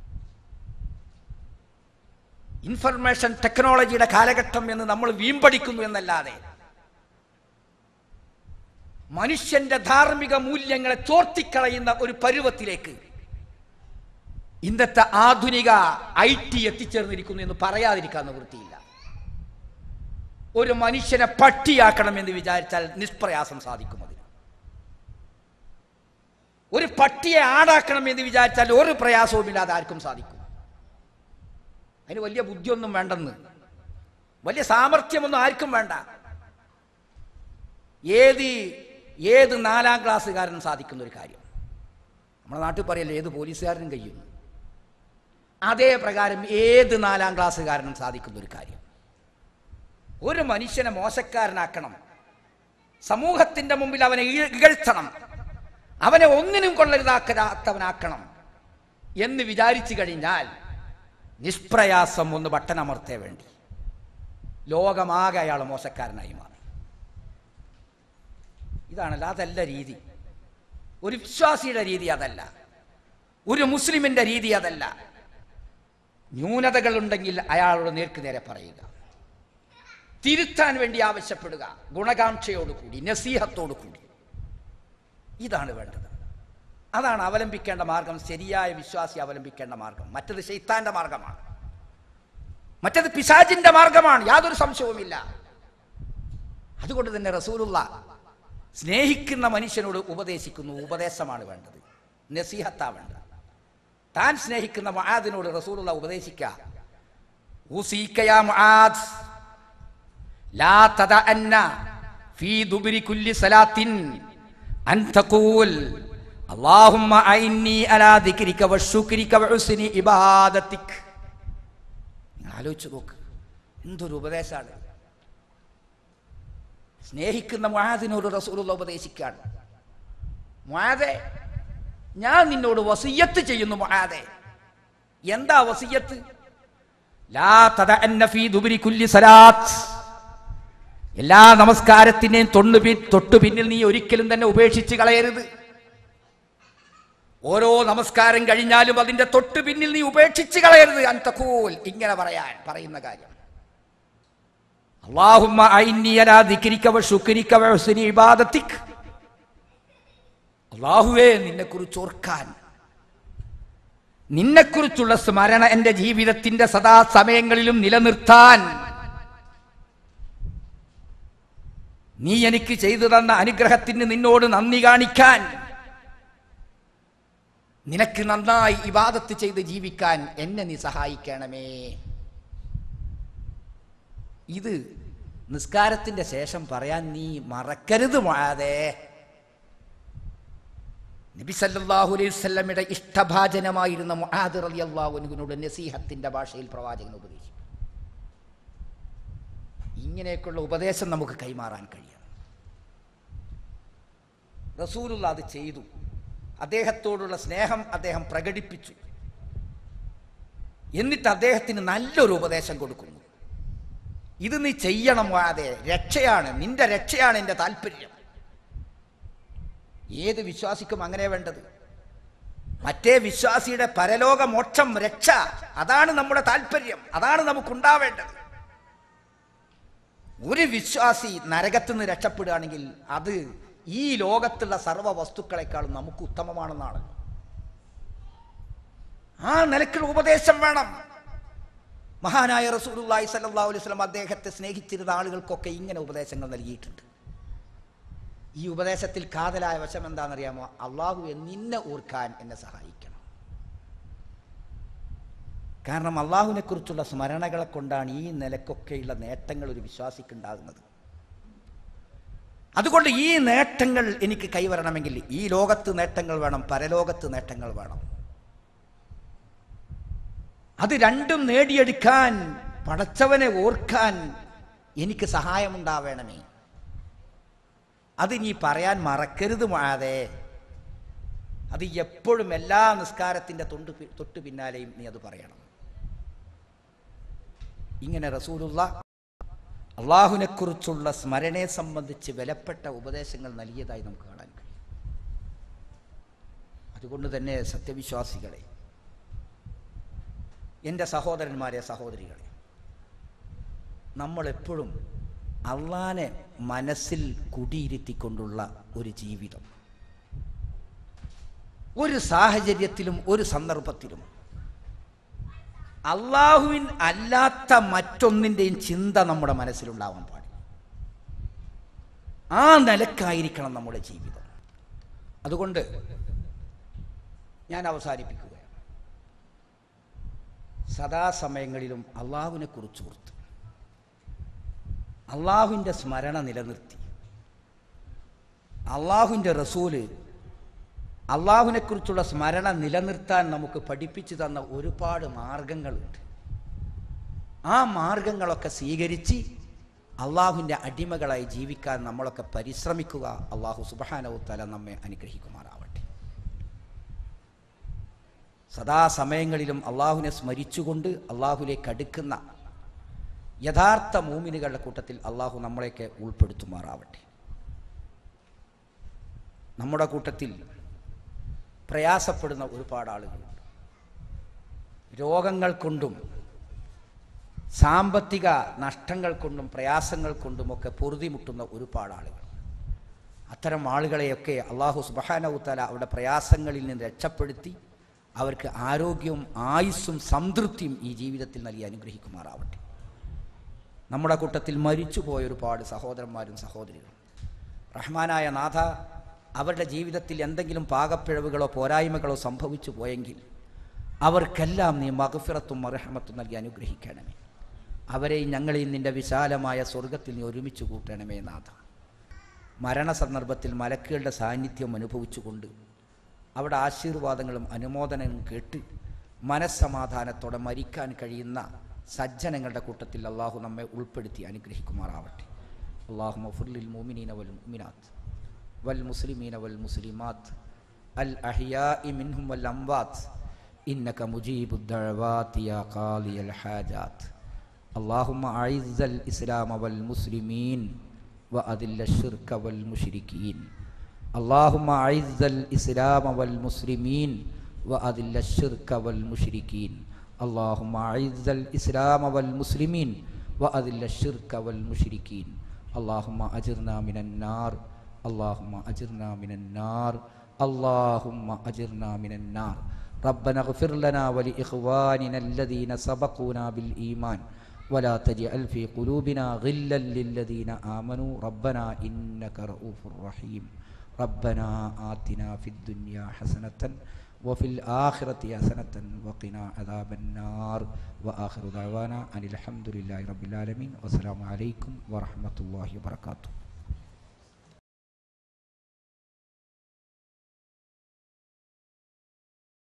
ഇൻഫർമേഷൻ ടെക്നോളജിയുടെ കാലഘട്ടം എന്ന് നമ്മൾ വീമ്പടിക്കുന്നു എന്നല്ലാതെ മനുഷ്യന്റെ ധാർമ്മിക മൂല്യങ്ങളെ ചോർത്തിക്കളയുന്ന ഒരു പരുവത്തിലേക്ക് ഇന്നത്തെ ആധുനിക ഐ ടി എത്തിച്ചേർന്നിരിക്കുന്നു എന്ന് പറയാതിരിക്കാൻ നിവൃത്തിയില്ല ഒരു മനുഷ്യനെ പട്ടിയാക്കണം എന്ന് വിചാരിച്ചാൽ നിഷ്പ്രയാസം സാധിക്കും അതിന് ഒരു പട്ടിയെ ആടാക്കണം എന്ന് വിചാരിച്ചാൽ ഒരു പ്രയാസവുമില്ലാതെ ആർക്കും സാധിക്കും അതിന് വലിയ ബുദ്ധിയൊന്നും വേണ്ടെന്ന് വലിയ സാമർഥ്യമൊന്നും ആർക്കും വേണ്ട ഏത് ഏത് നാലാം ക്ലാസ്സുകാരനും സാധിക്കുന്ന ഒരു കാര്യം നമ്മുടെ നാട്ടിൽ പറയല്ലേ ഏത് പോലീസുകാരനും കഴിയും അതേ പ്രകാരം ഏത് നാലാം ക്ലാസ്സുകാരനും സാധിക്കുന്ന ഒരു കാര്യം ഒരു മനുഷ്യനെ മോശക്കാരനാക്കണം സമൂഹത്തിന്റെ മുമ്പിൽ അവനെ ഇഴ- ഇകഴ്ത്തണം അവനെ ഒന്നിനും കൊള്ളരുതാക്കാത്തവനാക്കണം എന്ന് വിചാരിച്ചു കഴിഞ്ഞാൽ നിഷ്പ്രയാസം ഒന്ന് ബട്ടനമർത്തേ വേണ്ടി ലോകമാകെ അയാൾ മോശക്കാരനായി മാറി ഇതാണല്ലോ അതല്ല രീതി ഒരു വിശ്വാസിയുടെ രീതി അതല്ല ഒരു മുസ്ലിമിന്റെ രീതി അതല്ല ന്യൂനതകൾ ഉണ്ടെങ്കിൽ അയാളോട് നേർക്ക് നേരെ പറയുക തിരുത്താൻ വേണ്ടി ആവശ്യപ്പെടുക ഗുണകാംക്ഷയോടുകൂടി നസീഹത്തോടു കൂടി ഇതാണ് വേണ്ടത് അതാണ് അവലംബിക്കേണ്ട മാർഗം ശരിയായ വിശ്വാസി അവലംബിക്കേണ്ട മാർഗം മറ്റത് ശൈത്താന്റെ മാർഗമാണ് മറ്റത് പിശാജിന്റെ മാർഗമാണ് യാതൊരു സംശയവുമില്ല അതുകൊണ്ട് തന്നെ റസൂലുള്ള സ്നേഹിക്കുന്ന മനുഷ്യനോട് ഉപദേശിക്കുന്നു ഉപദേശമാണ് വേണ്ടത് നസീഹത്താ വേണ്ടത് താൻ സ്നേഹിക്കുന്ന മുആദിനോട് റസൂലുള്ള ഉപദേശിക്കുക ഊസീക യാ മുആദ് لا تدعن في دبر كل صلاة أن تقول اللهم أعني على ذكرك وشكرك وحسن عبادتك നിങ്ങൾ ആലോചിച്ച് നോക്ക് എന്തൊരു ഉപദേശമാണ് സ്നേഹിക്കുന്ന മുഹാദിനോട് റസൂലുള്ള ഉപദേശിക്കാണ് മുഹാദെ ഞാൻ നിന്നോട് വസിയത്ത് ചെയ്യുന്നു മുഹാദെ എന്താ വസിയത്ത് ലാ തദഅന്ന ഫീ ദുബരി കുല്ലി സലാത്ത് എല്ലാ നമസ്കാരത്തിന്റെയും തൊണ്ണു പി തൊട്ടു പിന്നിൽ നീ ഒരിക്കലും തന്നെ ഉപേക്ഷിച്ച് കളയരുത് ഓരോ നമസ്കാരം കഴിഞ്ഞാലും അതിന്റെ തൊട്ടു പിന്നിൽ നീ ഉപേക്ഷിച്ച് കളയരുത് അന്തകൂൽ ഇങ്ങനെ പറയാൻ പറയുന്ന കാര്യം അള്ളാഹുമ്മ ഐന്നി അലാ ദിക്രിക വ ശുക്രിക വ ഹുസ്നി ഇബാദത്തിക് അള്ളാഹുവേ നിന്നെക്കുറിച്ച് ഓർക്കാൻ നിന്നെക്കുറിച്ചുള്ള സ്മരണ എൻ്റെ ജീവിതത്തിന്റെ സദാ സമയങ്ങളിലും നിലനിർത്താൻ നീ എനിക്ക് ചെയ്തു തന്ന അനുഗ്രഹത്തിന് നിന്നോട് നന്ദി കാണിക്കാൻ നിനക്ക് നന്നായി ഇബാദത്ത് ചെയ്ത് ജീവിക്കാൻ എന്നെ നീ സഹായിക്കണമേ ഇത് നിസ്കാരത്തിന്റെ ശേഷം പറയാൻ നീ മറക്കരുത് മാതെ നബി സല്ലല്ലാഹു അലൈഹി വസല്ലമയുടെ ഇഷ്ടഭാജനമായിരുന്ന മുആദ് റളിയല്ലാഹു അൻഹുവിനോട് നസീഹത്തിന്റെ ഭാഷയിൽ പ്രവാചകൻ ഉപദേശിച്ചു ഇങ്ങനെയൊക്കെയുള്ള ഉപദേശം നമുക്ക് കൈമാറാൻ കഴിയണം റസൂലുള്ള അത് ചെയ്തു അദ്ദേഹത്തോടുള്ള സ്നേഹം അദ്ദേഹം പ്രകടിപ്പിച്ചു എന്നിട്ട് അദ്ദേഹത്തിന് നല്ലൊരു ഉപദേശം കൊടുക്കുന്നു ഇത് നീ ചെയ്യണം അതെ രക്ഷയാണ് നിന്റെ രക്ഷയാണ് എൻ്റെ താല്പര്യം ഏത് വിശ്വാസിക്കും അങ്ങനെ വേണ്ടത് മറ്റേ വിശ്വാസിയുടെ പരലോക മോക്ഷം രക്ഷ അതാണ് നമ്മുടെ താല്പര്യം അതാണ് നമുക്കുണ്ടാവേണ്ടത് ഒരു വിശ്വാസി നരകത്ത് നിന്ന് രക്ഷപ്പെടുകയാണെങ്കിൽ അത് ഈ ലോകത്തുള്ള സർവ്വ വസ്തുക്കളെക്കാളും നമുക്ക് ഉത്തമമാണെന്നാണ് ആ നിലക്കുള്ള ഉപദേശം വേണം മഹാനായ റസൂലുള്ളാഹി സ്വല്ലല്ലാഹു അലൈഹി വസല്ലം അദ്ദേഹത്തെ സ്നേഹിച്ചിരുന്ന ആളുകൾക്കൊക്കെ ഇങ്ങനെ ഉപദേശങ്ങൾ നൽകിയിട്ടുണ്ട് ഈ ഉപദേശത്തിൽ കാതലായ വശം എന്താണെന്നറിയാമോ അള്ളാഹു നിന്നെ ഓർക്കാൻ എന്നെ സഹായിക്കണം കാരണം അള്ളാഹുവിനെ കുറിച്ചുള്ള സ്മരണകളെ കൊണ്ടാണ് ഈ നിലക്കൊക്കെയുള്ള നേട്ടങ്ങൾ ഒരു വിശ്വാസിക്ക് ഉണ്ടാകുന്നത് അതുകൊണ്ട് ഈ നേട്ടങ്ങൾ എനിക്ക് കൈവരണമെങ്കിൽ ഈ ലോകത്ത് നേട്ടങ്ങൾ വേണം പരലോകത്ത് നേട്ടങ്ങൾ വേണം അത് രണ്ടും നേടിയെടുക്കാൻ പടച്ചവനെ ഓർക്കാൻ എനിക്ക് സഹായമുണ്ടാവേണമേ അത് നീ പറയാൻ മറക്കരുത് മാതെ അത് എപ്പോഴും എല്ലാ നിസ്കാരത്തിൻ്റെ തൊണ്ട് പി- തൊട്ട് പിന്നാലെയും നീ അത് പറയണം ഇങ്ങനെ റസൂലുള്ള അള്ളാഹുവിനെ കുറിച്ചുള്ള സ്മരണയെ സംബന്ധിച്ച് വിലപ്പെട്ട ഉപദേശങ്ങൾ നൽകിയതായി നമുക്ക് കാണാൻ കഴിയും അതുകൊണ്ട് തന്നെ സത്യവിശ്വാസികളെ എൻ്റെ സഹോദരന്മാരെ സഹോദരികളെ നമ്മളെപ്പോഴും അള്ളാനെ മനസ്സിൽ കുടിയിരുത്തിക്കൊണ്ടുള്ള ഒരു ജീവിതം ഒരു സാഹചര്യത്തിലും ഒരു സന്ദർഭത്തിലും അള്ളാഹുവിൻ അല്ലാത്ത മറ്റൊന്നിൻ്റെയും ചിന്ത നമ്മുടെ മനസ്സിലുണ്ടാവാൻ പാടില്ല ആ നിലക്കായിരിക്കണം നമ്മുടെ ജീവിതം അതുകൊണ്ട് ഞാൻ അവസാനിപ്പിക്കുകയാണ് സദാസമയങ്ങളിലും അള്ളാഹുവിനെ കുറിച്ച് ഓർത്ത് അള്ളാഹുവിൻ്റെ സ്മരണ നിലനിർത്തി അള്ളാഹുവിൻ്റെ റസൂല് അള്ളാഹുവിനെക്കുറിച്ചുള്ള സ്മരണ നിലനിർത്താൻ നമുക്ക് പഠിപ്പിച്ചു തന്ന ഒരുപാട് മാർഗങ്ങളുണ്ട് ആ മാർഗങ്ങളൊക്കെ സ്വീകരിച്ച് അള്ളാഹുവിൻ്റെ അടിമകളായി ജീവിക്കാൻ നമ്മളൊക്കെ പരിശ്രമിക്കുക അള്ളാഹു സുബാനവുത്തല നമ്മെ അനുഗ്രഹിക്കുമാറാവട്ടെ സദാസമയങ്ങളിലും അള്ളാഹുവിനെ സ്മരിച്ചുകൊണ്ട് അള്ളാഹുലേക്ക് അടുക്കുന്ന യഥാർത്ഥ മൂമിനുകളുടെ കൂട്ടത്തിൽ അള്ളാഹു നമ്മളെയൊക്കെ ഉൾപ്പെടുത്തുമാറാവട്ടെ നമ്മുടെ കൂട്ടത്തിൽ പ്രയാസപ്പെടുന്ന ഒരുപാട് ആളുകളുണ്ട് രോഗങ്ങൾ കൊണ്ടും സാമ്പത്തിക നഷ്ടങ്ങൾ കൊണ്ടും പ്രയാസങ്ങൾ കൊണ്ടുമൊക്കെ പൊറുതിമുട്ടുന്ന ഒരുപാട് ആളുകൾ അത്തരം ആളുകളെയൊക്കെ അള്ളാഹു സുബാനവുത്തല അവരുടെ പ്രയാസങ്ങളിൽ നിന്ന് രക്ഷപ്പെടുത്തി അവർക്ക് ആരോഗ്യവും ആയുസ്സും സംതൃപ്തിയും ഈ ജീവിതത്തിൽ നൽകി അനുഗ്രഹിക്കുമാറാവട്ടെ നമ്മുടെ കൂട്ടത്തിൽ മരിച്ചുപോയ ഒരുപാട് സഹോദരന്മാരും സഹോദരികളും റഹ്മാനായ നാഥ അവരുടെ ജീവിതത്തിൽ എന്തെങ്കിലും പാകപ്പിഴവുകളോ പോരായ്മകളോ സംഭവിച്ചു പോയെങ്കിൽ അവർക്കെല്ലാം നീ മകഫിറത്തും മറഹമത്തും നൽകി അനുഗ്രഹിക്കണമേ അവരെയും ഞങ്ങളെയും നിന്റെ വിശാലമായ സ്വർഗത്തിൽ നീ ഒരുമിച്ച് കൂട്ടണമേ നാഥ മരണസന്ദർഭത്തിൽ മലക്കുകളുടെ സാന്നിധ്യം അനുഭവിച്ചുകൊണ്ട് അവിടെ ആശീർവാദങ്ങളും അനുമോദനങ്ങളും കേട്ട് മനസ്സമാധാനത്തോടെ മരിക്കാൻ കഴിയുന്ന സജ്ജനങ്ങളുടെ കൂട്ടത്തിൽ അള്ളാഹു നമ്മെ ഉൾപ്പെടുത്തി അനുഗ്രഹിക്കുമാറാവട്ടെ അള്ളാഹു മഫുലിൽ മോമിനീന വൽ മുമിനാത്ത് വൽ മുസ്ലിമീന വൽ മുസ്ലിമാത്ത് അൽ അഹിയാ മിൻഹും വൽ അംവാത്ത് إنك مجيب الدعوات يا قاضي الحاجات اللهم أعز الإسلام والمسلمين وأذل الشرك والمشركين اللهم أعز الإسلام والمسلمين وأذل الشرك والمشركين اللهم أعز الإسلام والمسلمين وأذل الشرك والمشركين اللهم أجرنا من النار اللهم أجرنا من النار اللهم أجرنا من النار ربنا اغفر لنا ولإخواننا الذين سبقونا بالإيمان ولا تجعل في قلوبنا غلا للذين آمنوا ربنا إنك رؤوف رحيم ربنا آتنا في الدنيا حسنة وفي الآخرة حسنة وقنا عذاب النار وآخر دعوانا أن الحمد لله رب العالمين والسلام عليكم ورحمة الله وبركاته